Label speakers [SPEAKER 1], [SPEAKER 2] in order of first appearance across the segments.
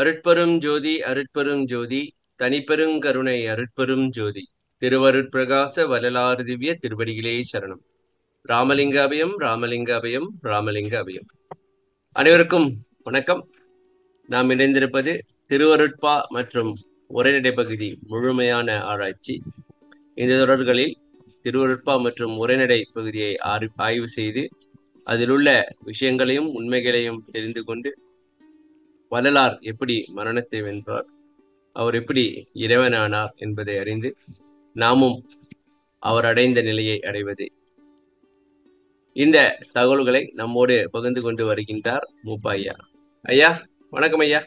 [SPEAKER 1] அருட்பெரும் ஜோதி அருட்பெரும் ஜோதி தனிப்பெரும் கருணை அருட்பெரும் ஜோதி திருவருட்பிரகாச வலலார் திவ்ய திருவடிகளே சரணம் ராமலிங்க அபயம் ராமலிங்க அபயம் ராமலிங்க அபயம் அனைவருக்கும் வணக்கம் நாம் இணைந்திருப்பது திருவருட்பா மற்றும் உரைநடை பகுதி முழுமையான ஆராய்ச்சி இந்த தொடர்களில் திருவருட்பா மற்றும் உரைநடை பகுதியை ஆறு- ஆய்வு செய்து அதில் உள்ள விஷயங்களையும் உண்மைகளையும் தெரிந்து கொண்டு வள்ளலார் எப்படி மரணத்தை வென்றார் அவர் எப்படி இறைவனானார் என்பதை அறிந்து நாமும் அவர் அடைந்த நிலையை அடைவது இந்த தகவல்களை நம்மோடு பகிர்ந்து கொண்டு வருகின்றார் மூப்பா ஐயா ஐயா வணக்கம் ஐயா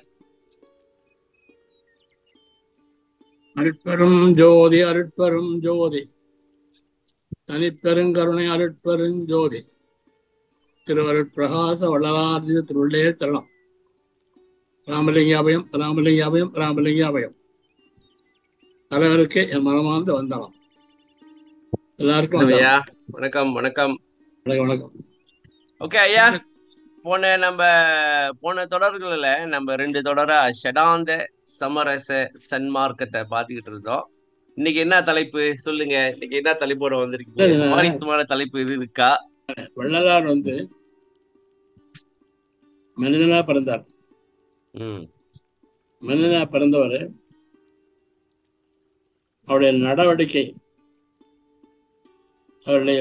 [SPEAKER 2] அருட்பெரும் ஜோதி அருட்பெரும் ஜோதி தனிப்பெருங்கருணை அருட்பெரும் ஜோதி திருவருட்பிரகாச வள்ளலார்ஜி திருள்ளே தരണം ராமலிங்க அபயம் ராமலிங்க அபயம் ராமலிங்க அபயம் தலைவருக்கு என் மனமார்ந்த வந்தனம் எல்லாருக்கும்
[SPEAKER 1] வணக்கம்
[SPEAKER 2] வந்தனம்.
[SPEAKER 1] ஐயா வணக்கம் வணக்கம்
[SPEAKER 2] வணக்கம் வணக்கம்
[SPEAKER 1] ஓகே ஐயா போன நம்ம போன தொடர்கள்ல நம்ம ரெண்டு தொடரா ஷடாந்த சமரச சன்மார்க்கத்தை பார்த்துக்கிட்டு இருந்தோம் இன்னைக்கு என்ன தலைப்பு சொல்லுங்க இன்னைக்கு என்ன தலைப்போட வந்திருக்கீங்க
[SPEAKER 2] இல்ல, இல்ல.
[SPEAKER 1] சுவாரஸ்யமான தலைப்பு இது இருக்கா
[SPEAKER 2] வள்ளலார் வந்து மனிதனா பிறந்தார்
[SPEAKER 1] ம்
[SPEAKER 2] மனிதனா பிறந்தவர் அவருடைய நடவடிக்கை அவருடைய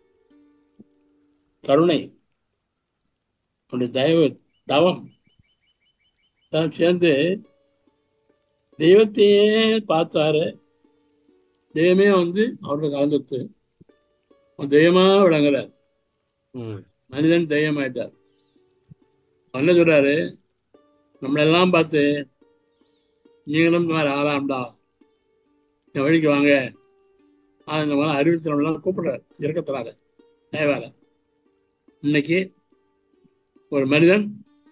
[SPEAKER 2] கருணை அவருடைய தயவு தவம் எல்லாம் சேர்ந்து தெய்வத்தையே பார்த்தாரு தெய்வமே வந்து அவரோட கலந்துட்டு அவன் தெய்வமா விளங்குறார்
[SPEAKER 1] ம்
[SPEAKER 2] மனிதன் தெய்வமாயிட்டார் அவர் என்ன சொல்றாரு நம்மளெல்லாம் பார்த்து நீங்களும் இந்த மாதிரி ஆளாம்டா என் வழிக்கு வாங்க ஆஹ் இந்த மாதிரி அறிவித்தனம்லாம் கூப்பிடுறாரு இறக்கத்துறாரு தேவார இன்னைக்கு ஒரு மனிதன்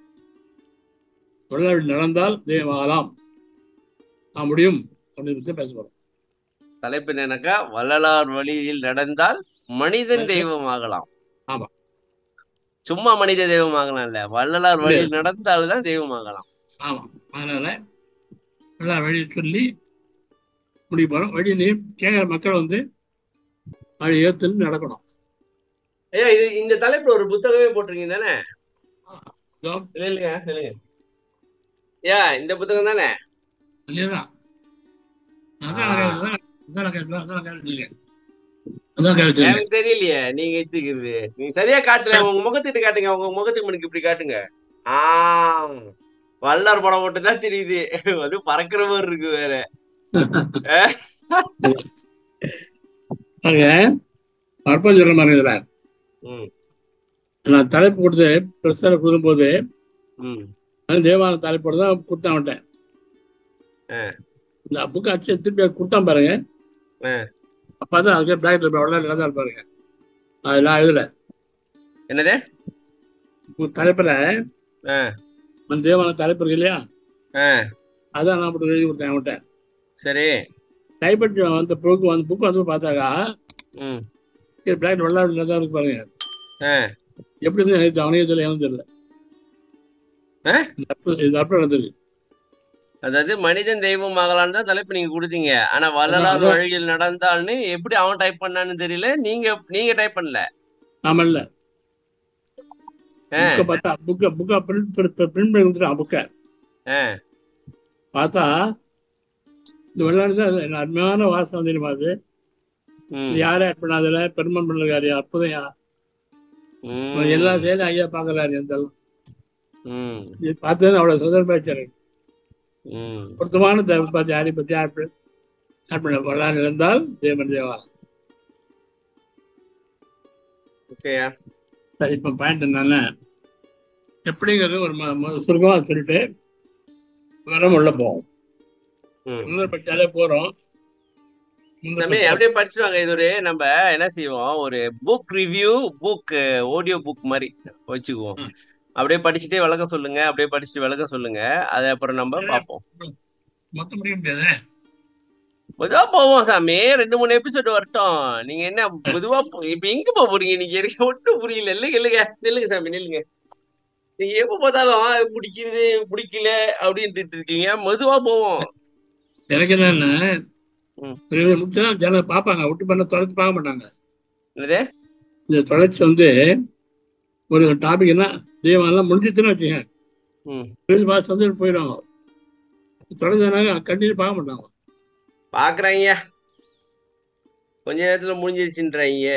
[SPEAKER 2] உடல் நடந்தால் தெய்வம் ஆகலாம் நான் முடியும் அப்படின்னு பத்தி பேச போறோம்
[SPEAKER 1] தலைப்பு என்னன்னாக்கா வள்ளலார் வழியில் நடந்தால் மனிதன் தெய்வம் ஆகலாம்
[SPEAKER 2] ஆமா.
[SPEAKER 1] சும்மா மனித தெய்வம் ஆகலாம் இல்ல வள்ளலார் வழியில் நடந்தால்தான் தெய்வம் ஆகலாம்
[SPEAKER 2] ஆமா அதனால எல்லா வழி சொல்லி முடிய போறோம் வழி நீ கேட்குற மக்கள் வந்து வழி ஏத்துன்னு நடக்கணும்
[SPEAKER 1] ஐயா இது இந்த தலைப்புல ஒரு புத்தகமே போட்டிருக்கீங்க தானே
[SPEAKER 2] இதோ
[SPEAKER 1] இல்ல இல்லைங்க இல்லைங்க ஐயா இந்த புத்தகம் தானே
[SPEAKER 2] இல்லையதான் அதான் அதான் அதான் கேள்வி- அதான் கேள்வி. அதான் கேள்வி.
[SPEAKER 1] எனக்கு தெரியலையே நீங்க எடுத்துக்கிறது நீங்க சரியா காட்டுல உங்க முகத்திட்டு காட்டுங்க உங்க முகத்துக்கு மணிக்கு இப்படி காட்டுங்க ஆ வல்லார் படம் மட்டும் தான் தெரியுது அது பறக்கிற மாதிரி இருக்கு வேற
[SPEAKER 2] பாருங்க பரப்பம் சொல்ற மாதிரி இதுல
[SPEAKER 1] ம்
[SPEAKER 2] நான் தலைப்பு கொடுத்து பிரச்சனை கொடுக்கும்போது
[SPEAKER 1] ம்
[SPEAKER 2] அது தேவான தலைப்போடு தான் கொடுத்தான் விட்டேன்
[SPEAKER 1] ஆ.
[SPEAKER 2] இந்த புக்கு அச்சு திருப்பி கொடுத்தான் பாருங்க
[SPEAKER 1] ஆ.
[SPEAKER 2] அப்பதான் அதுக்கு பிளாக்ல அவ்வளோ இல்லாத பாருங்க அதெல்லாம் எழுதல
[SPEAKER 1] என்னது
[SPEAKER 2] உங்க தலைப்புல
[SPEAKER 1] ஆ
[SPEAKER 2] அந்த தேவான தலைப்பு இருக்கு இல்லையா
[SPEAKER 1] ஆ
[SPEAKER 2] அதான் நான் மட்டும் எழுதி கொடுத்தேன் அவன்கிட்ட
[SPEAKER 1] சரி
[SPEAKER 2] டைப்பட் அந்த புக்கு அந்த புக் வந்து பார்த்தாக்கா
[SPEAKER 1] ம்
[SPEAKER 2] பிளாக் வெள்ளாடு தான் இருக்கு பாருங்க
[SPEAKER 1] ஆ
[SPEAKER 2] எப்படி இருந்து எனக்கு அவனே தெரியல எனக்கு தெரியல
[SPEAKER 1] ஆ?
[SPEAKER 2] இந்த அற்புதம் இது அற்புதம் நடந்தது
[SPEAKER 1] அதாவது மனிதன் தெய்வம் ஆகலான்னு தான் தலைப்பு நீங்க கொடுத்தீங்க ஆனா வள்ளலார்
[SPEAKER 2] அதான்.
[SPEAKER 1] வழியில் நடந்தால்னு எப்படி அவன் டைப் பண்ணான்னு தெரியல நீங்க நீங்க டைப் பண்ணல
[SPEAKER 2] நாம இல்ல
[SPEAKER 1] ஆ.
[SPEAKER 2] புக்கை பார்த்தா புக்கை புக்கை பிரிண்ட் பிரிண்ட் பண்ணி கொடுத்துட்டான் புக்கை
[SPEAKER 1] ஆ
[SPEAKER 2] பார்த்தா இந்த வெள்ளாடு தான் அது என்ன அருமையான வாசம் தெரியுமா அது
[SPEAKER 1] ம்
[SPEAKER 2] இது யாரும் ஆட் பண்ணாதுல பெருமன் பண்ணிருக்காரு அற்புதம் யா.
[SPEAKER 1] ம்
[SPEAKER 2] எல்லா செயலும் ஐயா பாக்குறாரு இந்த
[SPEAKER 1] ம்
[SPEAKER 2] இது பார்த்தது அவ்வளவு சுதர்பாச்சாரு
[SPEAKER 1] ம்
[SPEAKER 2] பொருத்தமான தேவை பார்த்து யாரையும் பத்தி ஆட் பண்ண ஆட் பண்ண வெள்ளாடு இருந்தால் தேவன் தேவா
[SPEAKER 1] ஓகேயா
[SPEAKER 2] சரி இப்ப பாயிண்ட் என்னன்னா எப்படிங்கிறது ஒரு ம- ம- சுருக்கமா சொல்லிட்டு வரம் உள்ள போவோம்
[SPEAKER 1] ம்
[SPEAKER 2] முன்னூறு பச்சாலே போறோம் முன்னூறு
[SPEAKER 1] தம்பி
[SPEAKER 2] பச்சா-
[SPEAKER 1] அப்படியே படிச்சுவாங்க இது ஒரு நம்ம என்ன செய்வோம் ஒரு book review book audio book மாதிரி வச்சுக்குவோம்
[SPEAKER 2] ம்.
[SPEAKER 1] அப்படியே படிச்சுட்டே விளக்க சொல்லுங்க அப்படியே படிச்சுட்டு விளக்க சொல்லுங்க அதை அப்புறம் நம்ம பார்ப்போம்
[SPEAKER 2] மொத்தம் முடிய முடியாது
[SPEAKER 1] பொதுவா போவோம் சாமி ரெண்டு மூணு எபிசோடு வரட்டும் நீங்க என்ன பொதுவா போ- இப்ப எங்க போக போறீங்க நீங்க எனக்கு ஒன்றும் புரியல இல்லைங்க இல்லைங்க நில்லுங்க சாமி நில்லுங்க நீங்க எப்ப பார்த்தாலும் "ஆ, பிடிக்குது பிடிக்கல அப்படின்ட்டு இருக்கீங்க மெதுவா போவோம்
[SPEAKER 2] எனக்கு என்னன்னா
[SPEAKER 1] ம்.
[SPEAKER 2] முடிச்சா ஜன பார்ப்பாங்க விட்டு பண்ண தொடர்ச்சி பார்க்க மாட்டாங்க
[SPEAKER 1] என்னது
[SPEAKER 2] இந்த தொடர்ச்சி வந்து ஒரு டாபிக் என்ன தெய்வம் எல்லாம் முடிஞ்சிச்சுன்னு வச்சுங்க
[SPEAKER 1] ம்
[SPEAKER 2] பாஸ் வந்து போயிடுவாங்க தொடர்ச்சி கண்டினியூ பார்க்க மாட்டாங்க
[SPEAKER 1] பாக்குறாங்க கொஞ்ச நேரத்துல முடிஞ்சிருச்சுன்றாங்க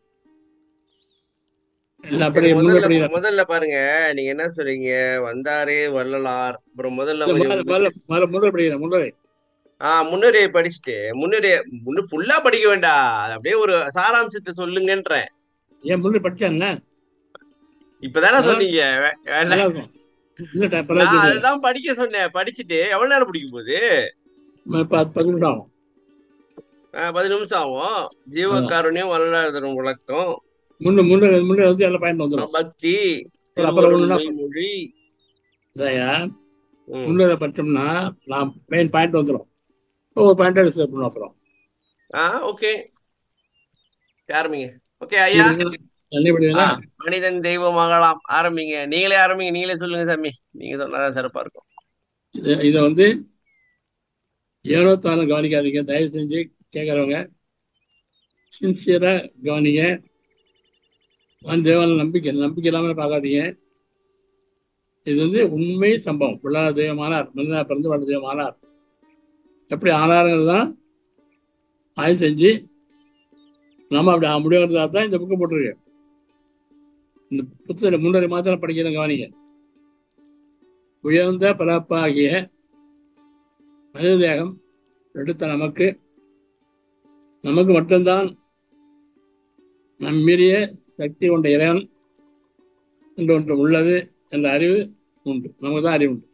[SPEAKER 2] இல்லை
[SPEAKER 1] சரி,
[SPEAKER 2] அப்படி
[SPEAKER 1] முதல்ல
[SPEAKER 2] முன்னப்படி
[SPEAKER 1] முதல்ல பாருங்க நீங்க என்ன சொல்றீங்க வந்தாரே வள்ளலார் அப்புறம் முதல்ல
[SPEAKER 2] முதல்ல
[SPEAKER 1] கொஞ்சம்
[SPEAKER 2] முதல்ல முதல்ல முதல்ல படிக்கிறேன் முதல்ல
[SPEAKER 1] ஆஹ் முன்னுரையை படிச்சுட்டு முன்னுரைய முன்னு ஃபுல்லா படிக்க வேண்டாம் அது அப்படியே ஒரு சாராம்சத்தை சொல்லுங்கன்றேன்
[SPEAKER 2] ஏன் முன்னாடி படிச்சேன்ல
[SPEAKER 1] இப்பதானே
[SPEAKER 2] அதான்.
[SPEAKER 1] சொன்னீங்க வே- வேண்டாம்.
[SPEAKER 2] நல்லா இருக்கும் இல்லை
[SPEAKER 1] நான்
[SPEAKER 2] பரவாயில்ல
[SPEAKER 1] அதுதான் படிக்க சொன்னேன் படிச்சுட்டு எவ்வளவு நேரம் படிக்கும் போது
[SPEAKER 2] பத்து நிமிஷம் ஆகும்
[SPEAKER 1] ஆஹ் பத்து நிமிஷம் ஆகும் ஜீவகாருண்யம் வரலாறு தரும் விளக்கம்
[SPEAKER 2] முன்ன முன்ன முன்ன வந்து எல்லாம் பயன் வந்துடும்
[SPEAKER 1] பக்தி
[SPEAKER 2] அப்புறம்
[SPEAKER 1] திருவருள்
[SPEAKER 2] ஒண்ணுன்னா-
[SPEAKER 1] மெய்மொழி
[SPEAKER 2] இதையா
[SPEAKER 1] ம்.
[SPEAKER 2] முன்னேற பட்சம்னா நான் மெயின் பாயிண்ட் வந்துடும் ஒரு பாயிண்ட் டிஸ்கஸ் பண்ணுவோம் அப்புறம்
[SPEAKER 1] ஆ ஓகே ஆரம்பிங்க ஓகே ஐயா
[SPEAKER 2] என்ன பண்ணுவீங்களா
[SPEAKER 1] ஆ, மனிதன் தெய்வமாகலாம் ஆரம்பிங்க நீங்களே ஆரம்பிங்க நீங்களே சொல்லுங்க சாமி நீங்க சொன்னாதான் சிறப்பா இருக்கும்
[SPEAKER 2] இது இதை வந்து ஏனோ தானும் கவனிக்காதீங்க தயவு செஞ்சு கேட்குறவங்க சின்சியரா கவனிங்க அந்த தேவன் நம்பிக்கை நம்பிக்கை இல்லாமல் பார்க்காதீங்க இது வந்து உண்மை சம்பவம் பிள்ளாத தெய்வமானார் மனிதனா பிறந்து வளர்ந்த தெய்வமானார் எப்படி ஆனாருங்கிறது தான் ஆய்வு செஞ்சு நம்ம அப்படி முடிவுறதா தான் இந்த புக்கு போட்டிருக்கு இந்த புத்தக முன்னரை மாத்திரம் படிக்கணும் கவனிங்க உயர்ந்த பிறப்பாகிய மனித தேகம் எடுத்த நமக்கு நமக்கு மட்டும்தான் நம் மீறிய சக்தி கொண்ட இறைவன் என்று ஒன்று உள்ளது என்ற அறிவு உண்டு நமக்கு தான் அறிவு உண்டு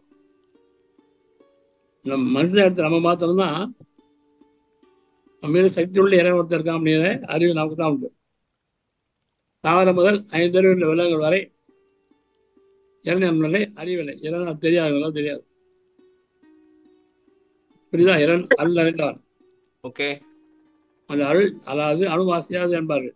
[SPEAKER 2] நம் மனித இடத்துல நம்ம மாத்திரம்தான் நம்ம மீது சக்தி உள்ள இறைவன் ஒருத்தர் இருக்கான் அப்படிங்கிற அறிவு நமக்கு தான் உண்டு தாவரம் முதல் ஐந்தறிவு உள்ள விலங்குகள் வரை இறைவன் நிலை அறிவில்லை இறைவன் தெரியாது தெரியாது புரியுதா இறைவன் அருள் அறிந்தவன்
[SPEAKER 1] ஓகே
[SPEAKER 2] அந்த அருள் அதாவது அணுவாசியாது என்பார்கள்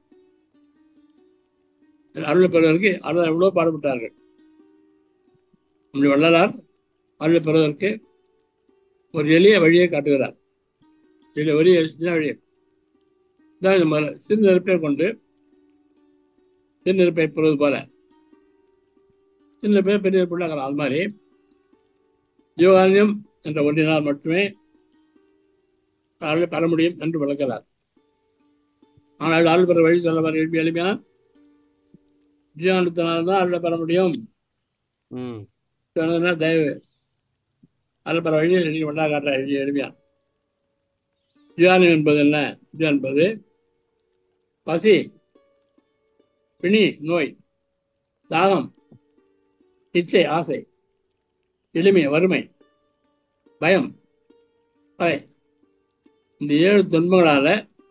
[SPEAKER 2] அருள் பெறுவதற்கு அருள் எவ்வளோ பாடுபட்டார்கள் நம்முடைய வள்ளலார் அருள் பெறுவதற்கு ஒரு எளிய வழியை காட்டுகிறார் எளிய வழி சின்ன வழி இதான் இந்த மாதிரி சிறு நெருப்பை கொண்டு சிறு நெருப்பை பெறுவது போல சின்ன பேர் பெரிய பிள்ளைங்கிறான் அது மாதிரி ஜீவாலயம் என்ற ஒன்றினால் மட்டுமே அருளை பெற முடியும் என்று விளக்கிறார் ஆனால் அருள் பெற வழி சொல்ல வர எளிமையா எளிமையா ஜீவானத்தினால தான் அருளை பெற முடியும்
[SPEAKER 1] ம்
[SPEAKER 2] சொன்னதுன்னா தயவு அருள் பெற வழியை எழுதி வண்டா காட்டுற எழுதி எளிமையா ஜீவானம் என்பது என்ன ஜீவா என்பது பசி பிணி நோய் தாகம் இச்சை ஆசை எளிமை வறுமை பயம் பறை இந்த ஏழு துன்பங்களால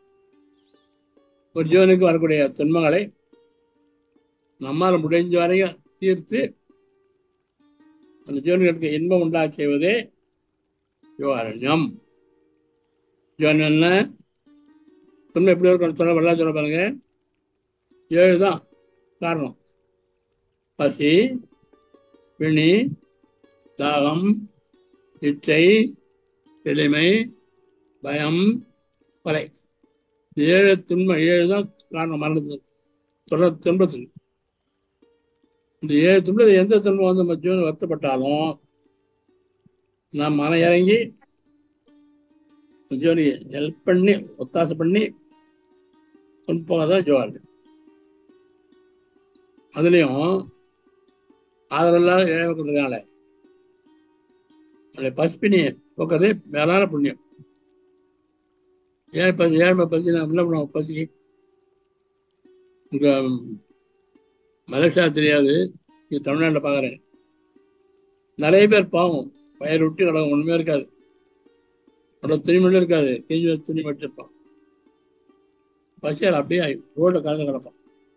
[SPEAKER 2] ஒரு ஜீவனுக்கு வரக்கூடிய துன்பங்களை நம்மால் முடிஞ்ச வரையும் தீர்த்து அந்த ஜீவனுக்கு இன்பம் உண்டாக செய்வதே யோகாரண்யம் ஜீவன் என்ன துன்பம் எப்படி இருக்கும் சொல்ல வரலாம் சொல்ல பாருங்க ஏழு தான் காரணம் பசி பிணி தாகம் இச்சை எளிமை பயம் கொலை இந்த ஏழு துன்பம் ஏழு தான் காரணம் மரணத்துக்கு தொடர் துன்பத்துக்கு இந்த ஏழு துன்பத்தை எந்த துன்பம் வந்து நம்ம ஜீவன் வருத்தப்பட்டாலும் நாம் மன இறங்கி ஜீவனை ஹெல்ப் பண்ணி ஒத்தாசை பண்ணி கொண்டு போகதான் ஜோவார் அதுலேயும் ஆதரவில்லாத இழக்கிறதுனால அந்த பசுப்பினியை போக்குறது மேலான புண்ணியம் ஏழை பசி ஏழ்மை பசி நான் என்ன பண்ணுவோம் பசி இங்கே மலேசியா தெரியாது இங்கே தமிழ்நாட்டில் பார்க்குறேன் நிறைய பேர் பாவம் பயிர் விட்டு கிடக்கும் ஒன்றுமே இருக்காது அவ்வளோ துணி மட்டும் இருக்காது கிஞ்சி துணி வச்சிருப்பான் பசியால் அப்படியே ரோட்டில் கலந்து கிடப்பான்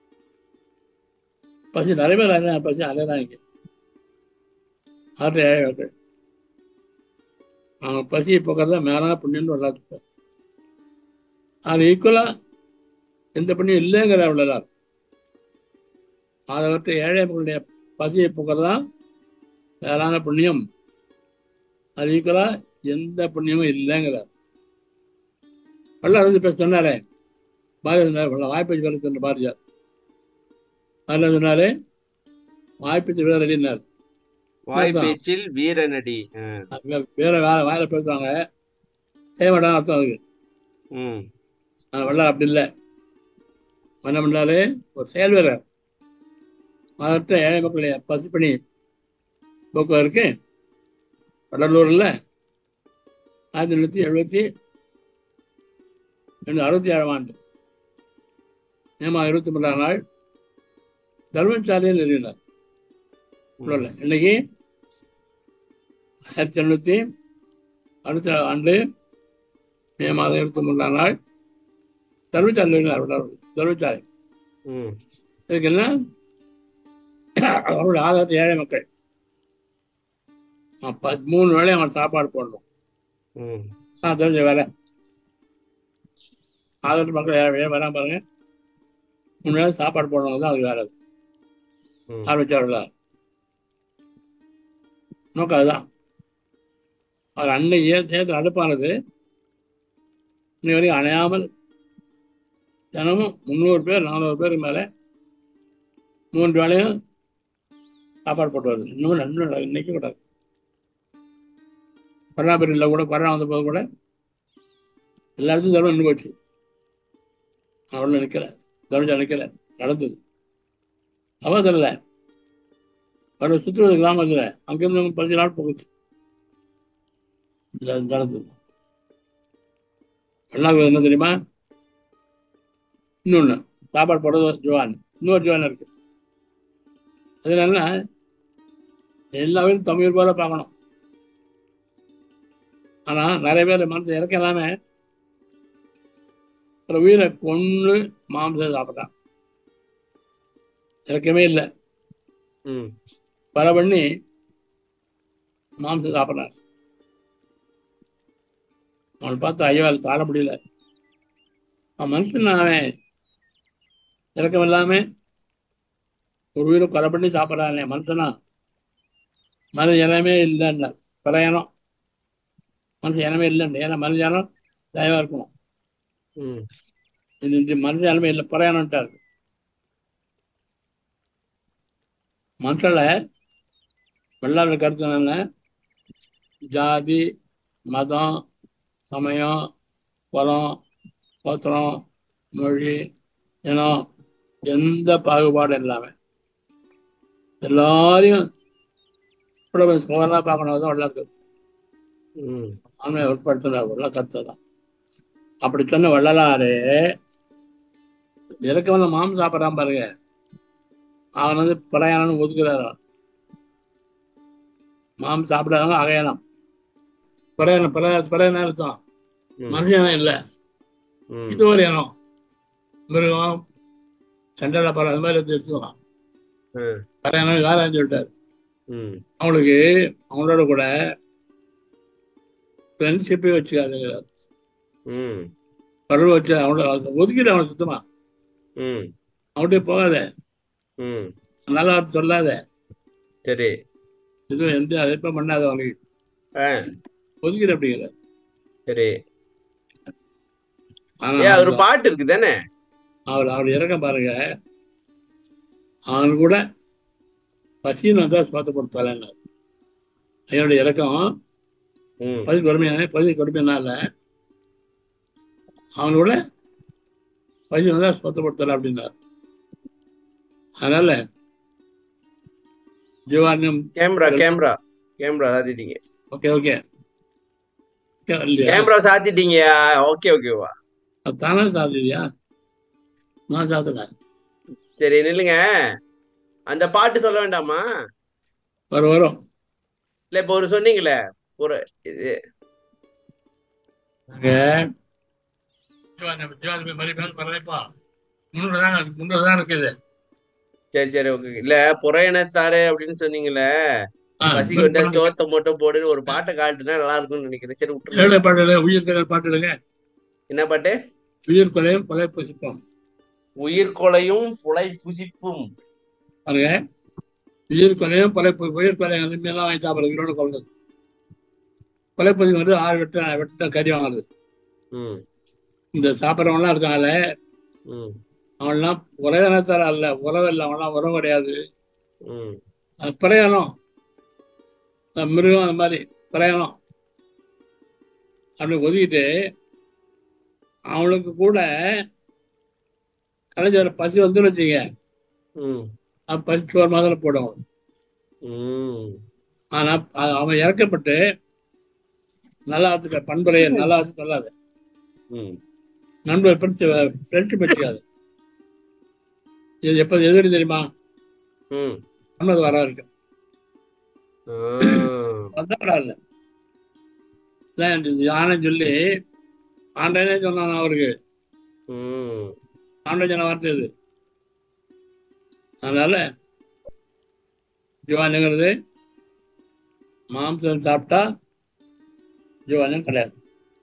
[SPEAKER 2] பசி நிறைய பேர் அலையா பசி அலையதான் இங்கே ஆறு ஏழை மக்கள் அவங்க பசியை போக்குறதா மேலான புண்ணியம்னு விளாட்டு அது ஈக்குவலா எந்த புண்ணியம் இல்லைங்கிற விளையாடு அதை விட்டு ஏழை மக்களுடைய பசியை போக்குறது தான் வேளாண் புண்ணியம் அது ஈக்குவலா எந்த புண்ணியமும் இல்லைங்கிறார் வள்ளார் வந்து இப்ப சொன்னாரே பாரதி வாய்ப்பேச்சு வேலை சொன்ன பாரதியார் அதில் சொன்னாரு வாய்ப்பேச்சு வேலை ரெடினார்
[SPEAKER 1] வாய் பேச்சில் வீரனடி ஆ.
[SPEAKER 2] வேற வேற வேற பேசுவாங்க செய்ய மாட்டாங்க அர்த்தம் அதுக்கு
[SPEAKER 1] ம்
[SPEAKER 2] ஆனால் வள்ளார் அப்படி இல்லை என்ன பண்ணாரு ஒரு செயல் வீரர் அதற்ற ஏழை மக்களை பசி பண்ணி போக்குவதற்கு கடலூரில் ஆயிரத்தி தொள்ளாயிரத்தி எழுபத்தி ரெண்டு அறுபத்தி ஏழாம் ஆண்டு மே மாதம் இருபத்தி மூன்றாம் நாள் தர்மசாலையில் நிறுவினார் உள்ள இன்னைக்கு ஆயிரத்தி எண்ணூற்றி அடுத்த ஆண்டு மே மாதம் இருபத்தி மூன்றாம் நாள் தர்மசாலை நிறுவினார் வள்ளலார் தர்மசாலை
[SPEAKER 1] ம்
[SPEAKER 2] இதுக்கு என்ன அவருடைய ஆதரவு ஏழை மக்கள் அப்ப மூணு வேளையும் அவன் சாப்பாடு போடணும்
[SPEAKER 1] ம்
[SPEAKER 2] நான் தெரிஞ்ச வேலை ஆதரவு மக்கள் ஏழை ஏழை வராம பாருங்க மூணு வேளை சாப்பாடு போடணும் தான் அது வேலை
[SPEAKER 1] ம்
[SPEAKER 2] ஆரம்பிச்சாருல நோக்கம் அதுதான் அவர் அன்னைக்கு நேற்று அடுப்பானது இன்னை வரைக்கும் அணையாமல் தினமும் முந்நூறு பேர் நானூறு பேருக்கு மேலே மூன்று வேளையும் சாப்பாடு போட்டு வருது இன்னும் ரெண்டு நாள் இன்னைக்கு கூடாது பரணாபுரியில் கூட பரணா வந்த போது கூட எல்லாத்துக்கும் தர்மம் நின்று போச்சு அவ்வளோ நிற்கல தர்மஜா நிற்கல நடந்தது அவசரில் ஒரு சுற்றுவது கிராமத்தில் அங்கிருந்து பதினஞ்சு நாள் போகுச்சு இது நடந்தது ரெண்டாவது என்ன தெரியுமா இன்னொன்று சாப்பாடு போடுறது ஜுவான் இன்னொரு ஜுவான் இருக்கு அதில் என்ன எல்லாமே தமிழ் போல பார்க்கணும் ஆனால் நிறைய பேர் மனசு இறக்க எல்லாமே ஒரு உயிரை கொன்று மாம்சம் சாப்பிட்றான் இறக்கமே இல்லை
[SPEAKER 1] ம்
[SPEAKER 2] பல பண்ணி மாம்சம் சாப்பிட்றான் அவனை பார்த்து ஐயோ அது தாழ முடியல அவன் மனுஷன் அவன் இறக்கம் இல்லாம ஒரு உயிரை கொலை பண்ணி சாப்பிட்றானே மனுஷனா மனித இனமே இல்லைன்னா பிரயாணம் மனுஷ இனமே இல்லைன்னு ஏன்னா மனித இனம் தயவா இருக்கணும்
[SPEAKER 1] ம்
[SPEAKER 2] இது இந்த மனித இனமே இல்லை பிரயாணம்ட்டாரு மனுஷனை வெள்ளாளர் கருத்து என்ன ஜாதி மதம் சமயம் குலம் கோத்திரம் மொழி இனம் எந்த பாகுபாடும் இல்லாம எல்லாரையும் சோதனா பார்க்கணும் தான் வெள்ளா கருத்து
[SPEAKER 1] ம்
[SPEAKER 2] ஆண்மையை உட்படுத்தினார் வெள்ள கருத்து தான் அப்படி சொன்ன வள்ளலாறு இறக்க வந்த மாம் சாப்பிட்றான் பாருங்க அவன் வந்து பிரயாணம்னு ஒதுக்குறாரு மாம் சாப்பிடாதவங்க அகையனம் பிரயாணம் பிரய பிரயாணம் அர்த்தம்
[SPEAKER 1] ம்
[SPEAKER 2] மனுஷன் இல்லை
[SPEAKER 1] ம்
[SPEAKER 2] இது ஒரு இனம் மிருகம் சண்டை பறவை அந்த மாதிரி எடுத்து எடுத்துக்கலாம்
[SPEAKER 1] ம்
[SPEAKER 2] பிரயாணம் வேறான்னு சொல்லிட்டாரு
[SPEAKER 1] ம்
[SPEAKER 2] அவங்களுக்கு அவங்களோட கூட ஃப்ரெண்ட்ஷிப்பே வச்சுக்காதுங்கிறார்
[SPEAKER 1] ம்
[SPEAKER 2] பரவ வச்சு அவங்கள ஒதுக்கிடு அவனை சுத்தமா
[SPEAKER 1] ம்
[SPEAKER 2] அவன்கிட்ட போகாத
[SPEAKER 1] ம்
[SPEAKER 2] நல்லா வார்த்தை சொல்லாத
[SPEAKER 1] சரி
[SPEAKER 2] எதுவும் எந்த அழைப்பும் பண்ணாத அவனுக்கு
[SPEAKER 1] ஆ
[SPEAKER 2] ஒதுக்கிடு அப்படிங்கிற
[SPEAKER 1] சரி
[SPEAKER 2] ஆனா
[SPEAKER 1] ஏ ஒரு பாட்டு இருக்கு தானே
[SPEAKER 2] அவர் அவர் இறக்க பாருங்க அவன் கூட பசின்னு வந்தா சோத்த கொடுத்தாலேன்னு என்னுடைய இறக்கம்
[SPEAKER 1] ம்
[SPEAKER 2] பசி கொடுமையான பசி கொடுமையினால அவன் கூட பசி வந்தா சோத்த கொடுத்தல அப்படின்னார் அதனால ஜீவானியம்
[SPEAKER 1] கேமரா கேமரா கேமரா சாத்திட்டீங்க
[SPEAKER 2] ஓகே ஓகே இல்லையா
[SPEAKER 1] கேமரா சாத்திட்டீங்க ஓகே ஓகேவா
[SPEAKER 2] அது தானே சாப்பிடுறியா நான் சாப்பிடல
[SPEAKER 1] சரி நில்லுங்க அந்த பாட்டு சொல்ல வேண்டாமா
[SPEAKER 2] வரும் வரும்
[SPEAKER 1] இல்ல இப்ப ஒரு சொன்னீங்களே ஒரு இது
[SPEAKER 2] அங்க ஜீவானியம் ஜீவானியம் மாதிரி பேச பரவாயில்லப்பா முன்னூறு தான் முன்னூறு தான் இருக்குது
[SPEAKER 1] சரி சரி ஓகே இல்ல புறையணத்தாரு அப்படின்னு சொன்னீங்களே
[SPEAKER 2] ஆ,
[SPEAKER 1] பசிக்கு வந்தா சோத்த மட்டும் போடுன்னு ஒரு பாட்டை காட்டுனா நல்லா இருக்கும்னு நினைக்கிறேன் சரி விட்டுருங்க
[SPEAKER 2] ஏழை பாட்டுல உயிர் கதை பாட்டுடுங்க
[SPEAKER 1] என்ன பாட்டு
[SPEAKER 2] உயிர் கொலையும் கொலை புசிப்போம்
[SPEAKER 1] உயிர் கொலையும் புலை புசிப்பும்
[SPEAKER 2] பாருங்க உயிர் கொலையும் கொலை உயிர் கொலை வந்து மீன்லாம் வாங்கி சாப்பிடுறது உயிரோட கொள்றது கொலைப்பதிவு வந்து ஆறு வெட்ட வெட்ட கறி வாங்குறது
[SPEAKER 1] ம்
[SPEAKER 2] இந்த சாப்பிட்றவங்களாம் இருக்காங்களே
[SPEAKER 1] ம்
[SPEAKER 2] அவன்லாம் உறவினத்தார அல்ல உறவு இல்லை அவன்லாம் உறவு கிடையாது
[SPEAKER 1] ம்
[SPEAKER 2] அது பிரயாணம் அந்த மிருகம் அந்த மாதிரி பிரயாணம் அப்படி ஒதுக்கிட்டு அவனுக்கு கூட கடைசி ஒரு பசி வந்து வச்சுங்க
[SPEAKER 1] ம்
[SPEAKER 2] அது பசி சோறு மாதிரி போடும்
[SPEAKER 1] ம்
[SPEAKER 2] ஆனா அ- அவன் இறக்கப்பட்டு நல்லா ஆத்துக்க பண்புறைய நல்லா ஆத்து நல்லாது
[SPEAKER 1] ம்
[SPEAKER 2] நண்பர் பிடிச்ச ஃப்ரெண்ட்ஷிப் வச்சுக்காது இது எப்போ எதிரி தெரியுமா
[SPEAKER 1] ம்
[SPEAKER 2] நம்மளது வர வரைக்கும்
[SPEAKER 1] ஆ.
[SPEAKER 2] வந்தா பரவாயில்ல இதான் யானை சொல்லி ஆண்டனே சொன்னான் அவருக்கு
[SPEAKER 1] ம்
[SPEAKER 2] ஆண்டன் சொன்ன வார்த்தை இது அதனால ஜுவானுங்கிறது மாம்சம் சாப்பிட்டா ஜுவானும் கிடையாது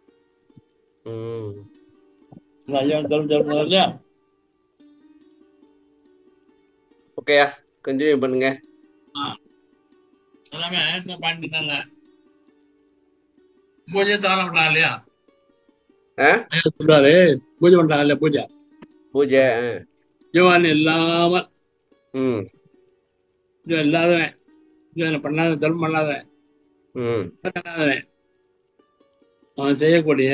[SPEAKER 1] ம்
[SPEAKER 2] இந்த ஐயா தரும் தரும் இல்லையா
[SPEAKER 1] ஓகேயா கண்டினியூ பண்ணுங்க
[SPEAKER 2] எல்லாமே என்ன பண்ணிட்டாங்க பூஜை தானம் பண்றாங்க இல்லையா
[SPEAKER 1] ஆ?
[SPEAKER 2] ஐயா சொல்றாரு பூஜை பண்றாங்க இல்லையா பூஜை
[SPEAKER 1] பூஜை ஆ.
[SPEAKER 2] ஜீவான் இல்லாம
[SPEAKER 1] ம்
[SPEAKER 2] ஜீவன் இல்லாதவன் ஜீவன் பண்ணாத தர்மம் பண்ணாதவன்
[SPEAKER 1] ம்
[SPEAKER 2] பண்ணாதவன் அவன் செய்யக்கூடிய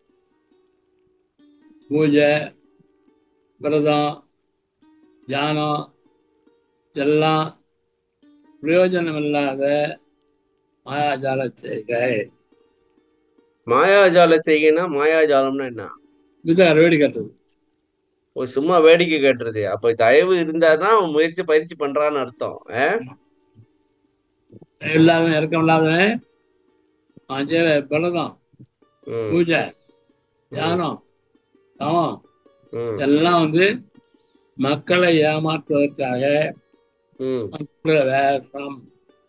[SPEAKER 2] பூஜை விரதம் தியானம் எல்லாம் பிரயோஜனம் இல்லாத மாயாஜால செய்கை
[SPEAKER 1] மாயாஜால செய்கைனா மாயாஜாலம்னா என்ன
[SPEAKER 2] இது வேடி கட்டுறது
[SPEAKER 1] ஒரு சும்மா வேடிக்கை காட்டுறது அப்ப தயவு இருந்தாதான் அவன் முயற்சி பயிற்சி பண்றான்னு அர்த்தம் ஆ?
[SPEAKER 2] இல்லாதவன் இறக்கம் இல்லாதவன் அவன் செய்யற விரதம்
[SPEAKER 1] ம்,
[SPEAKER 2] பூஜை தியானம் தவம்
[SPEAKER 1] ம்,
[SPEAKER 2] எல்லாம் வந்து மக்களை ஏமாற்றுவதற்காக
[SPEAKER 1] ம்,
[SPEAKER 2] மக்களை வேகம்